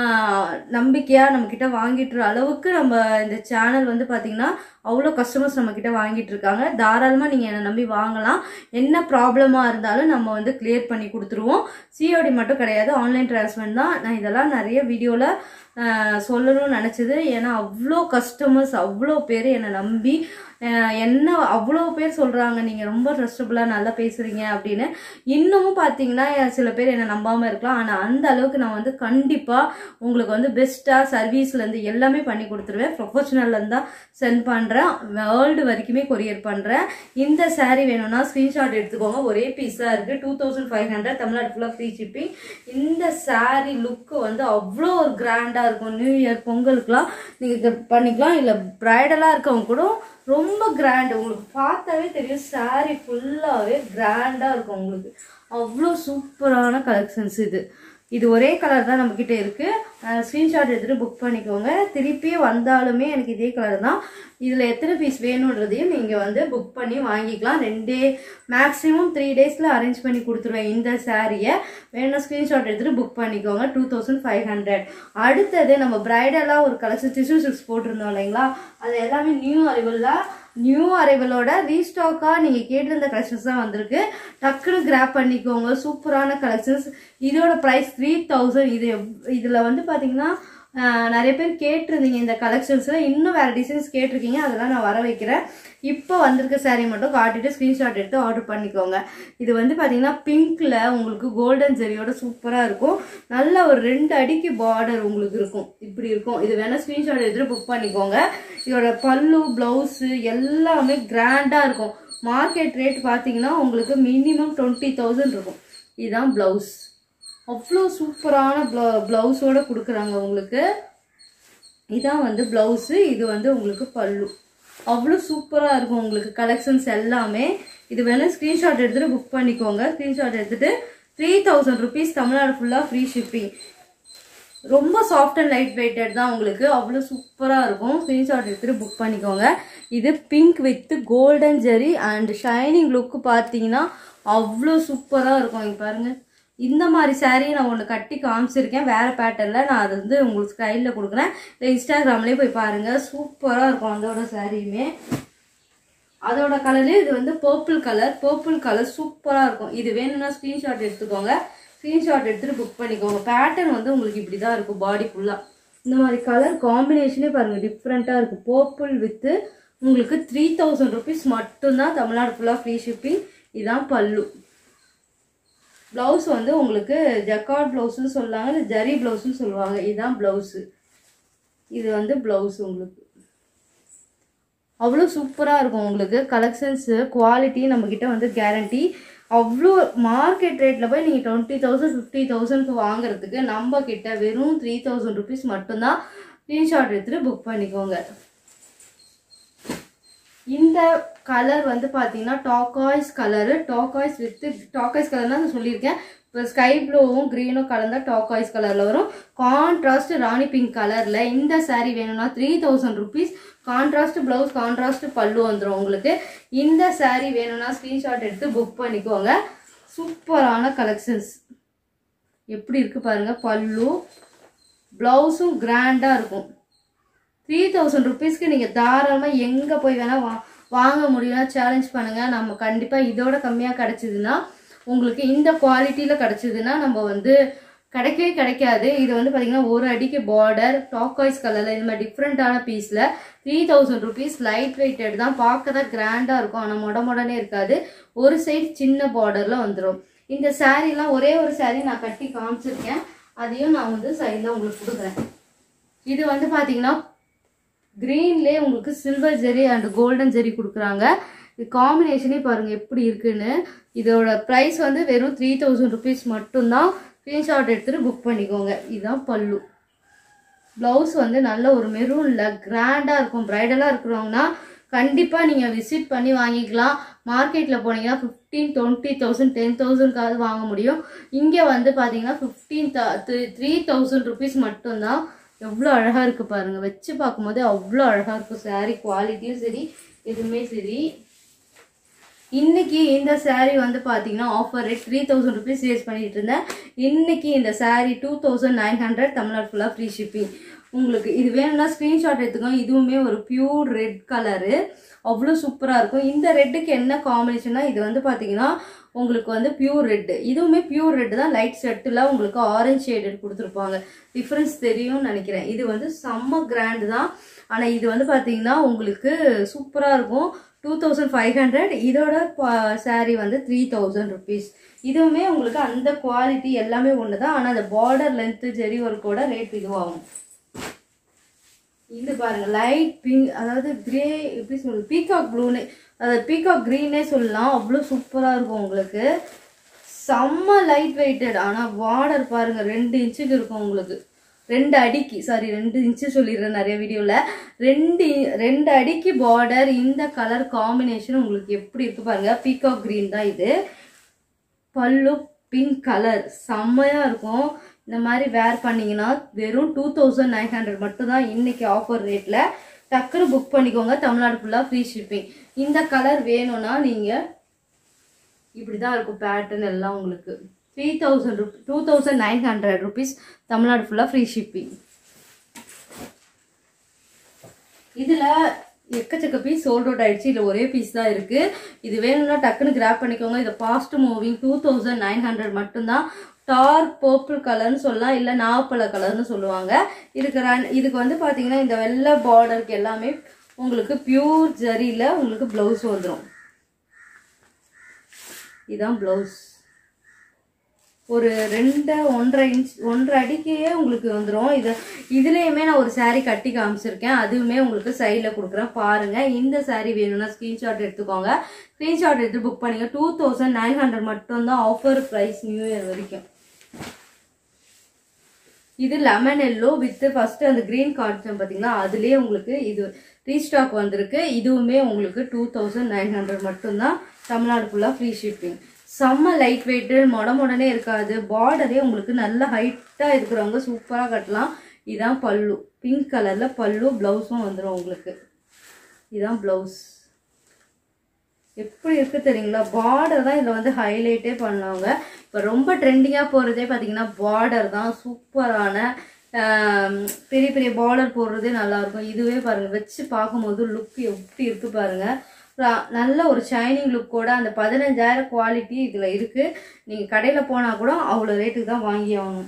நம்பிக்கையாக நம்மக்கிட்ட வாங்கிட்டுற அளவுக்கு நம்ம இந்த சேனல் வந்து பார்த்திங்கன்னா அவ்வளோ கஸ்டமர்ஸ் நம்மக்கிட்ட வாங்கிட்டு இருக்காங்க தாராளமாக நீங்கள் என்னை நம்பி வாங்கலாம் என்ன ப்ராப்ளமாக இருந்தாலும் நம்ம வந்து கிளியர் பண்ணி கொடுத்துருவோம் சிஓடி மட்டும் கிடையாது ஆன்லைன் ட்ரான்ஸ்ஃபர் தான் நான் இதெல்லாம் நிறைய வீடியோவில் சொல்லணும்னு நினச்சது ஏன்னா அவ்வளோ கஸ்டமர்ஸ் அவ்வளோ பேர் என்னை நம்பி அஹ் என்ன அவ்வளோ பேர் சொல்கிறாங்க நீங்கள் ரொம்ப ட்ரஸ்டபுளாக நல்லா பேசுகிறீங்க அப்படின்னு இன்னமும் பார்த்தீங்கன்னா சில பேர் என்னை நம்பாமல் இருக்கலாம் ஆனால் அந்த அளவுக்கு நான் வந்து கண்டிப்பாக உங்களுக்கு வந்து பெஸ்ட்டாக சர்வீஸ்லேருந்து எல்லாமே பண்ணி கொடுத்துருவேன் ப்ரொஃபஷனல்லேருந்து தான் சென்ட் பண்ணுறேன் வேர்ல்டு வரைக்குமே கொரியர் பண்ணுறேன் இந்த saree வேணும்னா ஸ்க்ரீன்ஷாட் எடுத்துக்கோங்க ஒரே பீஸாக இருக்குது two thousand five hundred Tamil Nadu ஃபுல்லாக ஃப்ரீ ஷிப்பிங் இந்த saree லுக்கு வந்து அவ்வளோ ஒரு கிராண்டாக இருக்கும் நியூ இயர் பொங்கலுக்குலாம் நீங்கள் பண்ணிக்கலாம் இல்லை ப்ரைடலாக இருக்கவங்க கூட ரொம்ப கிராண்ட் உங்களுக்கு பார்த்தாவே தெரியும் saree ஃபுல்லாகவே கிராண்டாக இருக்கும் உங்களுக்கு அவ்வளோ சூப்பரான கலெக்ஷன்ஸ் இது இது ஒரே கலர் தான் நம்மக்கிட்ட இருக்குது ஸ்க்ரீன்ஷாட் எடுத்துகிட்டு புக் பண்ணிக்கோங்க திருப்பி வந்தாலுமே எனக்கு இதே கலர் தான் இதில் எத்தனை பீஸ் வேணுன்றதையும் நீங்கள் வந்து புக் பண்ணி வாங்கிக்கலாம் ரெண்டே மேக்ஸிமம் த்ரீ டேஸில் அரேஞ்ச் பண்ணி கொடுத்துருவேன் இந்த சாரியை வேணும் ஸ்க்ரீன்ஷாட் எடுத்துகிட்டு புக் பண்ணிக்கோங்க டூ தௌசண்ட் ஃபைவ் ஹண்ட்ரட் அடுத்தது நம்ம பிரைடலாக ஒரு கலெக்ஷன் டிஷ்யூ சிக்ஸ் போட்டிருந்தோம் இல்லைங்களா அது எல்லாமே நியூ அரைவலாக நியூ அரைவலோட ரீஸ்டாக்காக நீங்கள் கேட்டிருந்த கலெக்ஷன்ஸ் தான் வந்திருக்கு டக்குன்னு கிராப் பண்ணிக்கோங்க சூப்பரான கலெக்ஷன்ஸ் இதோட ப்ரைஸ் த்ரீ தௌசண்ட் இது இதில் வந்து பார்த்தீங்கன்னா ஆஹ், நிறைய பேர் கேட்டிருந்தீங்க இந்த கலெக்ஷன்ஸில் இன்னும் வேறு டிசைன்ஸ் கேட்டிருக்கீங்க அதெல்லாம் நான் வர வைக்கிறேன் இப்போ வந்திருக்க saree மட்டும் காட்டிட்டு ஸ்க்ரீன்ஷாட் எடுத்து ஆர்டர் பண்ணிக்கோங்க இது வந்து பார்த்தீங்கன்னா பிங்க்கில் உங்களுக்கு கோல்டன் ஜெரியோட சூப்பராக இருக்கும் நல்ல ஒரு ரெண்டு அடிக்கு பார்டர் உங்களுக்கு இருக்கும் இப்படி இருக்கும் இது வேணால் ஸ்க்ரீன்ஷாட் எடுத்துட்டு புக் பண்ணிக்கோங்க இதோட பல்லு ப்ளவுஸு எல்லாமே கிராண்டாக இருக்கும் மார்க்கெட் ரேட் பார்த்தீங்கன்னா உங்களுக்கு மினிமம் டுவெண்ட்டி தௌசண்ட் இருக்கும் இதுதான் ப்ளவுஸ் அவ்வளோ சூப்பரான ப்ள ப்ளவுஸோட கொடுக்குறாங்க உங்களுக்கு இதான் வந்து ப்ளவுஸு இது வந்து உங்களுக்கு பல்லு அவ்வளோ சூப்பராக இருக்கும் உங்களுக்கு கலெக்ஷன்ஸ் எல்லாமே இது வேணால் ஸ்க்ரீன்ஷாட் எடுத்துகிட்டு புக் பண்ணிக்கோங்க ஸ்க்ரீன்ஷாட் எடுத்துகிட்டு த்ரீ தௌசண்ட் ருபீஸ் தமிழ்நாடு ஃபுல்லாக ஃப்ரீ ஷிப்பிங் ரொம்ப சாஃப்ட் அண்ட் லைட் வெயிட்டட் தான் உங்களுக்கு அவ்வளோ சூப்பராக இருக்கும் ஸ்க்ரீன்ஷாட் எடுத்துகிட்டு புக் பண்ணிக்கோங்க இது pink with golden zari and shining look பார்த்தீங்கன்னா அவ்வளோ சூப்பராக இருக்கும் இங்க பாருங்க இந்த மாதிரி saree நான் ஒன்று கட்டி காமிச்சிருக்கேன் வேறு பேட்டர்னில் நான் அது வந்து உங்களுக்கு ஸ்டைலில் கொடுக்குறேன் இல்லை இன்ஸ்டாகிராம்லேயே போய் பாருங்கள் சூப்பராக இருக்கும் அதோட சாரியுமே அதோட கலரு இது வந்து பர்பிள் கலர் பர்பிள் கலர் சூப்பராக இருக்கும் இது வேணும்னா ஸ்க்ரீன்ஷாட் எடுத்துக்கோங்க ஸ்க்ரீன்ஷாட் எடுத்துகிட்டு புக் பண்ணிக்கோங்க பேட்டர்ன் வந்து உங்களுக்கு இப்படி தான் இருக்கும் பாடி ஃபுல்லாக இந்த மாதிரி கலர் காம்பினேஷனே பாருங்கள் டிஃப்ரெண்ட்டாக இருக்கும் பர்பிள் வித்து உங்களுக்கு த்ரீ தௌசண்ட் ருபீஸ் மட்டும்தான் தமிழ்நாடு ஃபுல்லாக ஃப்ரீ ஷிப்பிங் இதுதான் பல்லு ப்ளவுஸ் வந்து உங்களுக்கு ஜக்கார்ட் ப்ளவுஸ்னு சொல்லுவாங்க இல்லை ஜரி ப்ளவுஸ்னு சொல்லுவாங்க இதுதான் ப்ளவுஸு இது வந்து ப்ளவுஸ் உங்களுக்கு அவ்வளோ சூப்பராக இருக்கும் உங்களுக்கு கலெக்ஷன்ஸு குவாலிட்டி நம்மக்கிட்ட வந்து கேரண்டி அவ்வளோ மார்க்கெட் ரேட்டில் போய் நீங்கள் டுவெண்ட்டி தௌசண்ட் ஃபிஃப்டி தௌசண்ட்க்கு வாங்குறதுக்கு நம்ம கிட்ட வெறும் த்ரீ தௌசண்ட் ருபீஸ் மட்டும்தான் ஸ்க்ரீன்ஷாட் எடுத்துகிட்டு புக் பண்ணிக்கோங்க இந்த கலர் வந்து பார்த்தீங்கன்னா turquoise colour turquoise with turquoise colour தான் சொல்லியிருக்கேன் இப்போ ஸ்கை ப்ளூவும் க்ரீனும் கலந்தா டாக்காய்ஸ் கலரில் வரும் கான்ட்ராஸ்ட் ராணி பிங்க் கலரில் இந்த saree வேணும்னா three thousand rupees contrast blouse contrast பல்லு வந்துடும் உங்களுக்கு இந்த saree வேணும்னா ஸ்க்ரீன்ஷாட் எடுத்து புக் பண்ணிக்கோங்க சூப்பரான கலெக்ஷன்ஸ் எப்படி இருக்கு பாருங்க பல்லு ப்ளவுஸும் கிராண்டாக இருக்கும் த்ரீ தௌசண்ட் ருபீஸ்க்கு நீங்கள் தாராளமாக எங்கே போய் வேணால் வா வாங்க முடியும்னா சேலஞ்ச் பண்ணுங்கள் நம்ம கண்டிப்பாக இதோட கம்மியாக கிடச்சிதுன்னா உங்களுக்கு இந்த குவாலிட்டியில் கிடச்சிதுன்னா நம்ம வந்து கிடைக்கவே கிடைக்காது இது வந்து பார்த்தீங்கன்னா ஒரு அடிக்கு பார்டர் டாக்காய்ஸ் கலரில் இந்த மாதிரி டிஃப்ரெண்ட்டான பீஸில் three thousand rupees light weighted தான் பார்க்க தான் கிராண்டாக இருக்கும் ஆனால் மொட மொடனே இருக்காது ஒரு சைடு சின்ன பார்டரில் வந்துடும் இந்த சாரீலாம் ஒரே ஒரு saree நான் கட்டி காமிச்சிருக்கேன் அதையும் நான் வந்து சைடில் உங்களுக்கு கொடுக்குறேன் இது வந்து பார்த்தீங்கன்னா க்ரீன்லேயே உங்களுக்கு silver zari and golden zari கொடுக்குறாங்க இது காம்பினேஷனே பாருங்கள் எப்படி இருக்குன்னு இதோட ப்ரைஸ் வந்து வெறும் த்ரீ தௌசண்ட் ருபீஸ் மட்டும்தான் ஸ்க்ரீன்ஷாட் எடுத்துகிட்டு புக் பண்ணிக்கோங்க இதுதான் பல்லு ப்ளவுஸ் வந்து நல்ல ஒரு மெரூனில் கிராண்டாக இருக்கும் ப்ரைடலாக இருக்கிறவங்கன்னா கண்டிப்பாக நீங்கள் விசிட் பண்ணி வாங்கிக்கலாம் மார்க்கெட்டில் போனீங்கன்னா ஃபிஃப்டீன் டுவெண்ட்டி தௌசண்ட் டென் தௌசண்ட்காவது வாங்க முடியும் இங்கே வந்து பார்த்தீங்கன்னா ஃபிஃப்டீன் த்ரீ தௌசண்ட் ருபீஸ் மட்டும்தான் எவ்வளோ அழகாக இருக்குது பாருங்கள் வச்சு பார்க்கும்போது அவ்வளோ அழகாக இருக்கும் saree குவாலிட்டியும் சரி எதுவுமே சரி இன்னைக்கு இந்த saree வந்து பார்த்தீங்கன்னா offer rate three thousand rupees sales பண்ணிட்டு இருந்தேன் இன்னைக்கு இந்த saree two thousand nine hundred Tamil Nadu ஃபுல்லாக ஃப்ரீ ஷிப்பிங் உங்களுக்கு இது வேணும்னா ஸ்க்ரீன்ஷாட் எடுத்துக்கோங்க இதுவுமே ஒரு பியூர் ரெட் கலரு அவ்வளோ சூப்பராக இருக்கும் இந்த ரெட்டுக்கு என்ன காம்பினேஷன்னா இது வந்து பார்த்தீங்கன்னா உங்களுக்கு வந்து பியூர் ரெட்டு இதுவுமே பியூர் ரெட்டு தான் லைட் செட்டில் உங்களுக்கு ஆரஞ்ச் ஷேடட் கொடுத்துருப்பாங்க டிஃப்ரென்ஸ் தெரியும்னு நினைக்கிறேன் இது வந்து செம்ம கிராண்டு தான் ஆனால் இது வந்து பார்த்தீங்கன்னா உங்களுக்கு சூப்பராக இருக்கும் டூ தௌசண்ட் ஃபைவ் ஹண்ட்ரட் இதோட சாரீ வந்து த்ரீ தௌசண்ட் ருபீஸ் இதுவுமே உங்களுக்கு அந்த குவாலிட்டி எல்லாமே ஒன்று தான் ஆனால் அந்த பார்டர் லென்த்து ஜெரி ஒர்க்கோட ரேட் இதுவாகும் இது பாருங்க லைட் பிங்க் அதாவது கிரே எப்படி சொல்றது பீகாக் ப்ளூனே அதாவது பீகாக் க்ரீனே சொல்லலாம் அவ்வளோ சூப்பராக இருக்கும் உங்களுக்கு செம்ம லைட் வெயிட்டட் ஆனால் பார்டர் பாருங்க ரெண்டு இன்ச்சுக்கு இருக்கும் உங்களுக்கு ரெண்டு அடிக்கு சாரி ரெண்டு இன்ச்சு சொல்லிடுறேன் நிறைய வீடியோவில் ரெண்டு ரெண்டு அடிக்கு பார்டர் இந்த கலர் காம்பினேஷன் உங்களுக்கு எப்படி இருக்கு பாருங்க பீகாக் க்ரீன் தான் இது பல்லு பிங்க் கலர் செம்மையாக இருக்கும் இந்த மாதிரி வேர் பண்ணீங்கன்னா வெறும் டூ தௌசண்ட் நைன் ஹண்ட்ரட் மட்டும்தான் இன்னைக்கு ஆஃபர் ரேட்டில் டக்குனு புக் பண்ணிக்கோங்க தமிழ்நாடு ஃபுல்லாக ஃப்ரீ ஷிப்பிங் இந்த கலர் வேணும்னா நீங்கள் இப்படி தான் இருக்கும் பேட்டர்ன் எல்லாம் உங்களுக்கு three thousand rupee two thousand nine hundred rupees Tamil Nadu ஃபுல்லாக ஃப்ரீ ஷிப்பிங் இதில் எக்கச்சக்க பீஸ் சோல்ட் அவுட் ஆயிடுச்சு இல்லை ஒரே பீஸ் தான் இருக்குது இது வேணும்னா டக்குன்னு கிராப் பண்ணிக்கோங்க இது fast moving two thousand nine hundred மட்டும்தான் டார்க் பர்பிள் கலர்னு சொல்லலாம் இல்லை நாப்பழ கலர்னு சொல்லுவாங்க இதுக்கு ரன் இதுக்கு வந்து பார்த்தீங்கன்னா இந்த வெள்ளை பார்டருக்கு எல்லாமே உங்களுக்கு பியூர் ஜரியில் உங்களுக்கு ப்ளவுஸ் வந்துடும் இதுதான் ப்ளவுஸ் ஒரு ரெண்டு ஒன்றரை இன்ச் ஒன்றரை அடிக்கே உங்களுக்கு வந்துடும் இது இதுலேயுமே நான் ஒரு saree கட்டி காமிச்சிருக்கேன் அதுவுமே உங்களுக்கு சைடில் கொடுக்குறேன் பாருங்கள் இந்த saree வேணும்னா ஸ்க்ரீன்ஷாட் எடுத்துக்கோங்க ஸ்க்ரீன்ஷாட் எடுத்து புக் பண்ணிங்க டூ தௌசண்ட் நைன் ஹண்ட்ரட் மட்டும்தான் ஆஃபர் ப்ரைஸ் நியூ இயர் வரைக்கும் இது லெமன் எல்லோ வித் ஃபர்ஸ்ட் அந்த கிரீன் காட்டன் பார்த்தீங்களா அதுலேயே உங்களுக்கு இது ரீஸ்டாக் வந்திருக்கு இதுவுமே உங்களுக்கு டூ தௌசண்ட் நைன் ஹண்ட்ரட் மட்டும்தான் தமிழ்நாடு ஃபுல்லாக ஃப்ரீ ஷிப்பிங் செம்ம லைட் வெயிட்டு மொட மொடனே இருக்காது பார்டரே உங்களுக்கு நல்ல ஹைட்டாக இருக்கிறவங்க சூப்பராக கட்டலாம் இதான் பல்லு பிங்க் கலரில் பல்லு ப்ளவுஸும் வந்துடும் உங்களுக்கு இதான் ப்ளவுஸ் எப்படி இருக்கு தெரியுங்களா பார்டர் தான் இதில் வந்து ஹைலைட்டே பண்ணாங்க இப்போ ரொம்ப ட்ரெண்டிங்காக போகிறதே பார்த்தீங்கன்னா பார்டர் தான் சூப்பரான ஆம், பெரிய பெரிய பார்டர் போடுறதே நல்லாயிருக்கும் இதுவே பாருங்கள் வச்சு பார்க்கும்போது லுக் எப்படி இருக்கு பாருங்க ரா- நல்ல ஒரு ஷைனிங் லுக்கோட அந்த பதினஞ்சாயிரம் குவாலிட்டி இதில் இருக்குது நீங்கள் கடையில் போனால் கூட அவ்வளோ ரேட்டுக்கு தான் வாங்கி ஆகணும்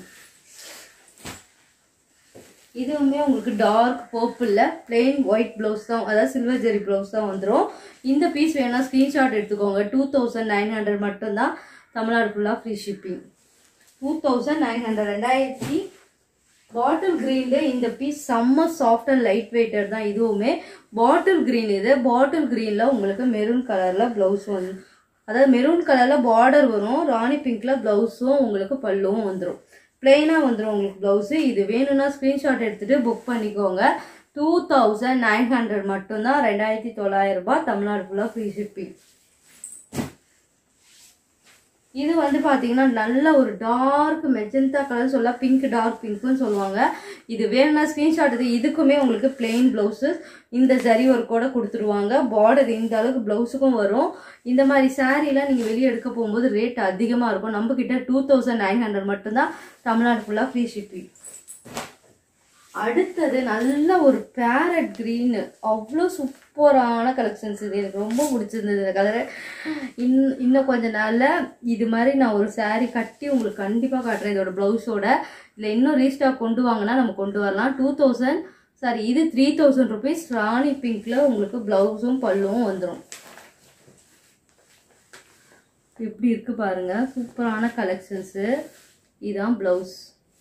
இதுவுமே உங்களுக்கு டார்க் பர்பிளில் plain ஒயிட் ப்ளவுஸ் தான் அதாவது சில்வர் ஜெரி ப்ளவுஸ் தான் வந்துடும் இந்த பீஸ் வேணா ஸ்க்ரீன்ஷாட் எடுத்துக்கோங்க டூ தௌசண்ட் நைன் ஹண்ட்ரட் மட்டும்தான் தமிழ்நாடு ஃபுல்லாக free shipping two thousand nine hundred ரெண்டாயிரத்தி பாட்டில் க்ரீன்ல இந்த பீஸ் செம்ம சாஃப்ட் அண்ட் லைட் வெயிட்டட் தான் இதுவுமே பாட்டில் க்ரீன் இது பாட்டில் க்ரீனில் உங்களுக்கு மெரூன் கலரில் ப்ளவுஸ் வந்து அதாவது மெரூன் கலரில் பார்டர் வரும் ராணி பிங்க்ல ப்ளவுஸும் உங்களுக்கு பல்லுவும் வந்துடும் பிளெயினாக வந்துடும் உங்களுக்கு ப்ளவுஸு இது வேணும்னா ஸ்க்ரீன்ஷாட் எடுத்துகிட்டு புக் பண்ணிக்கோங்க டூ தௌசண்ட் நைன் ஹண்ட்ரட் மட்டும்தான் ரெண்டாயிரத்தி தொள்ளாயிரம் ரூபாய் தமிழ்நாடு ஃபுல்லாக ஃப்ரீ ஷிப்பிங் இது வந்து பார்த்தீங்கன்னா நல்ல ஒரு டார்க் மெஜந்தா கலர் சொல்ல பிங்க் டார்க் பிங்க்னு சொல்லுவாங்க இது வேணும்னா ஸ்க்ரீன்ஷாட் இது இதுக்குமே உங்களுக்கு பிளெயின் ப்ளவுஸஸ் இந்த ஜரி ஒர்க்கோட கொடுத்துருவாங்க பார்டர் இந்த அளவுக்கு ப்ளவுஸுக்கும் வரும் இந்த மாதிரி சாரீலாம் நீங்கள் வெளியே எடுக்க போகும்போது ரேட் அதிகமாக இருக்கும் நம்ம கிட்ட டூ தௌசண்ட் நைன் ஹண்ட்ரட் மட்டும்தான் தமிழ்நாடு ஃபுல்லாக ஃப்ரீ ஷிப்பிங் அடுத்தது நல்ல ஒரு பேரட் க்ரீன் அவ்வளோ சூப்பரான கலெக்ஷன்ஸ் இது எனக்கு ரொம்ப பிடிச்சிருந்தது இந்த கலரு இன் இன்னும் கொஞ்ச நாளில் இது மாதிரி நான் ஒரு saree கட்டி உங்களுக்கு கண்டிப்பாக காட்டுறேன் இதோட ப்ளவுஸோட இல்லை இன்னும் ரீஸ்டாக் கொண்டு வாங்கினா நம்ம கொண்டு வரலாம் டூ தௌசண்ட் சாரி இது த்ரீ தௌசண்ட் ருபீஸ் ராணி பிங்க்கில் உங்களுக்கு ப்ளவுஸும் பல்லுவும் வந்துடும் எப்படி இருக்கு பாருங்க சூப்பரான கலெக்ஷன்ஸு இதான் ப்ளவுஸ்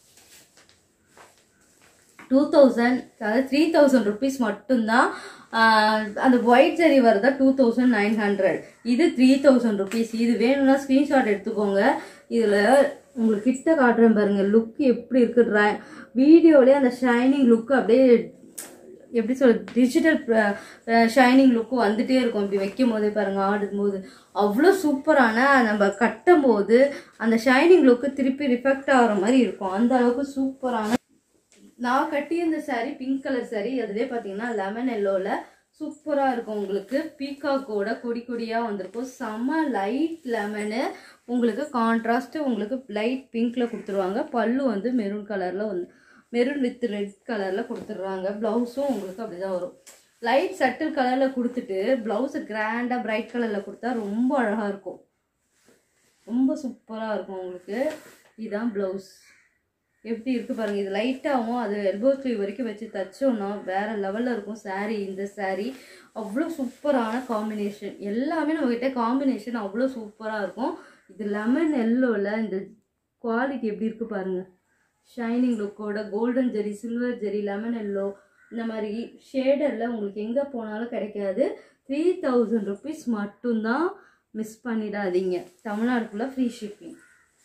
டூ தௌசண்ட் அதாவது த்ரீ தௌசண்ட் ருபீஸ் மட்டும்தான் ஆஹ் அந்த ஒயிட் ஜரி வரதா டூ தௌசண்ட் நைன் ஹண்ட்ரட் இது த்ரீ தௌசண்ட் ருபீஸ் இது வேணும்னா ஸ்க்ரீன்ஷாட் எடுத்துக்கோங்க இதில் உங்களுக்கு கிட்ட காட்டுறேன் பாருங்க லுக் எப்படி இருக்கு ட்ரா வீடியோலேயே அந்த ஷைனிங் லுக் அப்படியே எப்படி சொல்ற டிஜிட்டல் ஷைனிங் லுக்கு வந்துட்டே இருக்கும் இப்படி வைக்கும் போதே பாருங்க ஆடும் போது அவ்வளோ சூப்பரான நம்ம கட்டும் போது அந்த ஷைனிங் லுக்கு திருப்பி ரிஃபெக்ட் ஆகிற மாதிரி இருக்கும் அந்த அளவுக்கு சூப்பரான நான் கட்டியிருந்த saree பிங்க் கலர் saree அதுலேயே பார்த்தீங்கன்னா லெமன் எல்லோவில் சூப்பராக இருக்கும் உங்களுக்கு பீகாக்கோட கொடி கொடியாக வந்திருக்கும் செம்ம லைட் லெமனு உங்களுக்கு கான்ட்ராஸ்ட் உங்களுக்கு லைட் பிங்க்ல கொடுத்துருவாங்க பல்லு வந்து மெரூன் கலரில் வந்து மெரூன் வித் ரெட் கலரில் கொடுத்துட்றாங்க ப்ளவுஸும் உங்களுக்கு அப்படி தான் வரும் லைட் சட்டில் கலரில் கொடுத்துட்டு ப்ளவுஸு கிராண்டாக பிரைட் கலரில் கொடுத்தா ரொம்ப அழகாக இருக்கும் ரொம்ப சூப்பராக இருக்கும் உங்களுக்கு இதுதான் ப்ளவுஸ் எப்படி இருக்கு பாருங்க இது லைட்டாகவும் அது எல்போ ஸ்லீவ் வரைக்கும் வச்சு தச்சோம்னா வேற லெவலில் இருக்கும் saree இந்த saree அவ்வளோ சூப்பரான காம்பினேஷன் எல்லாமே நம்மக்கிட்ட காம்பினேஷன் அவ்வளோ சூப்பராக இருக்கும் இது லெமன் எல்லோவில் இந்த குவாலிட்டி எப்படி இருக்கு பாருங்க ஷைனிங் லுக்கோட golden zari silver zari lemon yellow இந்த மாதிரி ஷேடரில் உங்களுக்கு எங்கே போனாலும் கிடைக்காது த்ரீ தௌசண்ட் ருபீஸ் மட்டும்தான் மிஸ் பண்ணிடாதீங்க தமிழ்நாடுக்குள்ளே ஃப்ரீ ஷிப்பிங்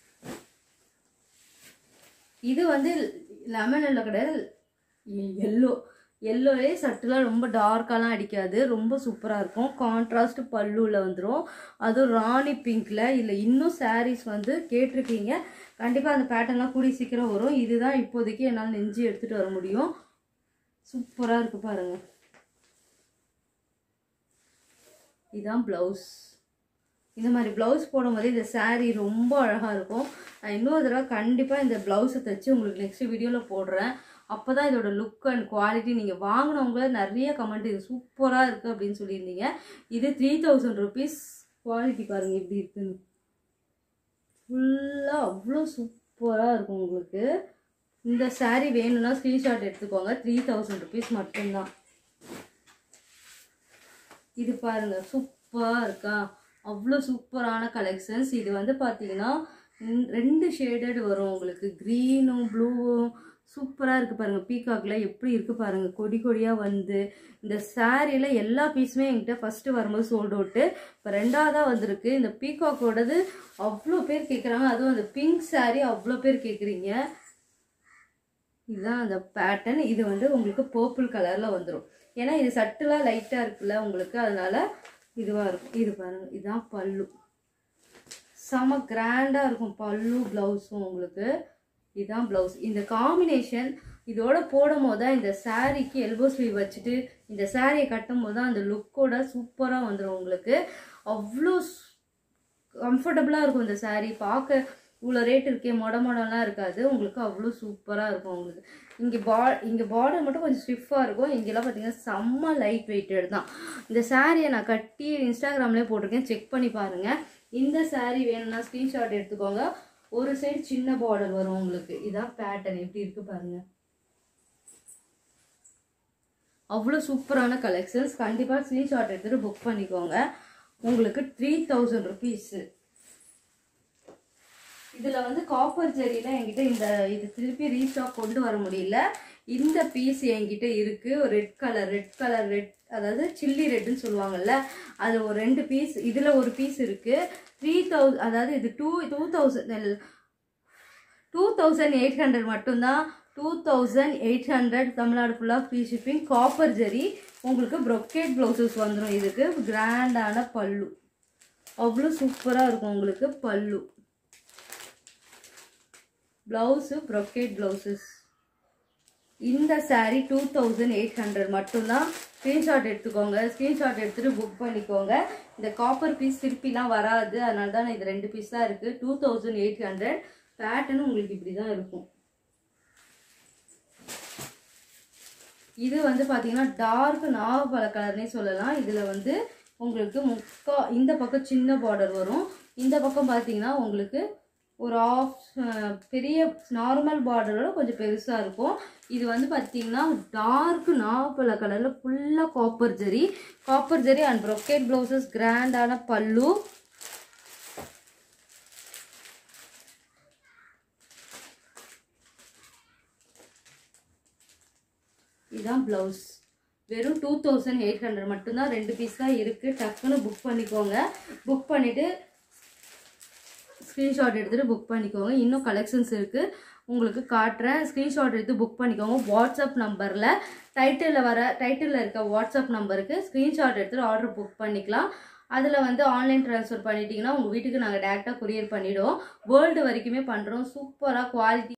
இது வந்து லெமன் எல்லோ கிடையாது எல்லோ எல்லோலே சட்டுலாம் ரொம்ப டார்க்காலாம் அடிக்காது ரொம்ப சூப்பராக இருக்கும் கான்ட்ராஸ்ட் பல்லுவில் வந்துடும் அதுவும் ராணி பிங்க்கில் இல்லை இன்னும் sarees வந்து கேட்டிருக்கீங்க கண்டிப்பாக அந்த பேட்டர்ன்லாம் கூடி சீக்கிரம் வரும் இதுதான் இப்போதைக்கு என்னால் நெஞ்சு எடுத்துகிட்டு வர முடியும் சூப்பராக இருக்குது பாருங்கள் இதுதான் ப்ளவுஸ் இந்த மாதிரி ப்ளவுஸ் போடும்போது இந்த saree ரொம்ப அழகாக இருக்கும் நான் இன்னொரு தடவை கண்டிப்பாக இந்த ப்ளவுஸை தைச்சு உங்களுக்கு நெக்ஸ்ட் வீடியோவில் போடுறேன் அப்போ தான் இதோட லுக் அண்ட் குவாலிட்டி நீங்கள் வாங்கினவங்க நிறைய கமெண்ட் இது சூப்பராக இருக்குது அப்படின்னு சொல்லியிருந்தீங்க இது த்ரீ தௌசண்ட் ருபீஸ் குவாலிட்டி பாருங்கள் எப்படி இருக்குன்னு ஃபுல்லாக அவ்வளோ சூப்பராக இருக்கும் உங்களுக்கு இந்த saree வேணும்னா ஸ்க்ரீன்ஷாட் எடுத்துக்கோங்க த்ரீ தௌசண்ட் ருபீஸ் மட்டும்தான் இது பாருங்க சூப்பராக இருக்கா அவ்வளோ சூப்பரான கலெக்ஷன்ஸ் இது வந்து பார்த்தீங்கன்னா ம், ரெண்டு ஷேடட் வரும் உங்களுக்கு க்ரீனும் ப்ளூவும் சூப்பராக இருக்குது பாருங்கள் பீகாக்கில் எப்படி இருக்குது பாருங்கள் கொடி கொடியாக வந்து இந்த சாரியில் எல்லா பீஸுமே என்கிட்ட ஃபஸ்ட்டு வரும்போது சோல்ட் அவுட்டு இப்போ ரெண்டாவதாக வந்திருக்கு இந்த பீகாக்கோடது அவ்வளோ பேர் கேட்குறாங்க அதுவும் அந்த பிங்க் saree அவ்வளோ பேர் கேட்குறீங்க இதுதான் அந்த பேட்டர்ன் இது வந்து உங்களுக்கு பர்பிள் கலரில் வந்துடும் ஏன்னா இது சட்டுலாம் லைட்டாக இருக்குல்ல உங்களுக்கு அதனால இதுவாக இருக்கும் இது பாருங்க இதுதான் பல்லு செம கிராண்டாக இருக்கும் பல்லு ப்ளவுஸும் உங்களுக்கு இதுதான் ப்ளவுஸ் இந்த காம்பினேஷன் இதோட போடும் போது தான் இந்த சாரீக்கு எல்போ ஸ்லீவ் வச்சுட்டு இந்த சாரியை கட்டும் போது தான் அந்த லுக்கோட சூப்பராக வந்துடும் உங்களுக்கு அவ்வளோ கம்ஃபர்டபுளாக இருக்கும் இந்த saree பார்க்க இவ்வளோ ரேட் இருக்கே மொட மொடலாம் இருக்காது உங்களுக்கு அவ்வளோ சூப்பராக இருக்கும் உங்களுக்கு இங்கே பா இங்கே பார்டர் மட்டும் கொஞ்சம் ஸ்டிஃபாக இருக்கும் இங்கெல்லாம் பார்த்தீங்கன்னா செம்ம லைட் வெயிட்டட் தான் இந்த சாரியை நான் கட்டி இன்ஸ்டாகிராம்லேயே போட்டிருக்கேன் செக் பண்ணி பாருங்கள் இந்த saree வேணும்னா ஸ்க்ரீன்ஷாட் எடுத்துக்கோங்க ஒரு சைடு சின்ன பார்டர் வரும் உங்களுக்கு இதான் பேட்டர்ன் எப்படி இருக்கு பாருங்க அவ்வளோ சூப்பரான கலெக்ஷன்ஸ் கண்டிப்பாக ஸ்க்ரீன்ஷாட் எடுத்துகிட்டு புக் பண்ணிக்கோங்க உங்களுக்கு த்ரீ தௌசண்ட் ருபீஸு இதில் வந்து காப்பர் ஜெரியில் என்கிட்ட இந்த இது திருப்பி ரீஸ்டாக் கொண்டு வர முடியல இந்த பீஸ் என்கிட்ட இருக்கு ஒரு red colour red colour red அதாவது சில்லி ரெட்டுன்னு சொல்லுவாங்கல்ல அது ஒரு ரெண்டு பீஸ் இதில் ஒரு பீஸ் இருக்கு த்ரீ தௌசண்ட் அதாவது இது two two thousand two thousand eight hundred மட்டும்தான் two thousand eight hundred Tamil Nadu ஃபுல்லாக ஃப்ரீ ஷிப்பிங் காப்பர் ஜெரி உங்களுக்கு ப்ரொக்கேட் ப்ளவுசஸ் வந்துடும் இதுக்கு கிராண்டான பல்லு அவ்வளோ சூப்பராக இருக்கும் உங்களுக்கு பல்லு ப்ளவுஸு ப்ரொக்கேட் ப்ளவுசஸ் இந்த saree two thousand eight hundred மட்டும்தான் ஸ்க்ரீன்ஷாட் எடுத்துக்கோங்க ஸ்க்ரீன்ஷாட் எடுத்துகிட்டு புக் பண்ணிக்கோங்க இந்த காப்பர் பீஸ் திருப்பிலாம் வராது அதனால தான் இது ரெண்டு பீஸ் தான் இருக்குது டூ தௌசண்ட் எயிட் ஹண்ட்ரட் பேட்டர்னும் உங்களுக்கு இப்படி தான் இருக்கும் இது வந்து பார்த்தீங்கன்னா டார்க் நாவப்பழ கலர்னே சொல்லலாம் இதில் வந்து உங்களுக்கு முக்கா இந்த பக்கம் சின்ன பார்டர் வரும் இந்த பக்கம் பார்த்தீங்கன்னா உங்களுக்கு ஒரு ஆஃப் பெரிய நார்மல் பார்டரோட கொஞ்சம் பெருசாக இருக்கும் இது வந்து பார்த்தீங்கன்னா டார்க் நாவப்பழ கலரில் ஃபுல்லாக copper zari copper zari and brocade blouses கிராண்டான பல்லு இதுதான் ப்ளவுஸ் வெறும் டூ தௌசண்ட் எயிட் ஹண்ட்ரட் மட்டும்தான் ரெண்டு பீஸ் தான் இருக்குது டக்குன்னு புக் பண்ணிக்கோங்க புக் பண்ணிவிட்டு ஸ்க்ரீன்ஷாட் எடுத்துகிட்டு புக் பண்ணிக்கோங்க இன்னும் கலெக்ஷன்ஸ் இருக்குது உங்களுக்கு காட்டுறேன் ஸ்க்ரீன்ஷாட் எடுத்து புக் பண்ணிக்கோங்க வாட்ஸ்அப் நம்பரில் டைட்டிலில் வர டைட்டிலில் இருக்க வாட்ஸ்அப் நம்பருக்கு ஸ்க்ரீன்ஷாட் எடுத்துகிட்டு ஆர்டர் புக் பண்ணிக்கலாம் அதில் வந்து ஆன்லைன் ட்ரான்ஸ்ஃபர் பண்ணிட்டீங்கன்னா உங்கள் வீட்டுக்கு நாங்கள் டேரெக்டாக கொரியர் பண்ணிவிடுவோம் வேர்ல்டு வரைக்குமே பண்ணுறோம் சூப்பராக குவாலிட்டி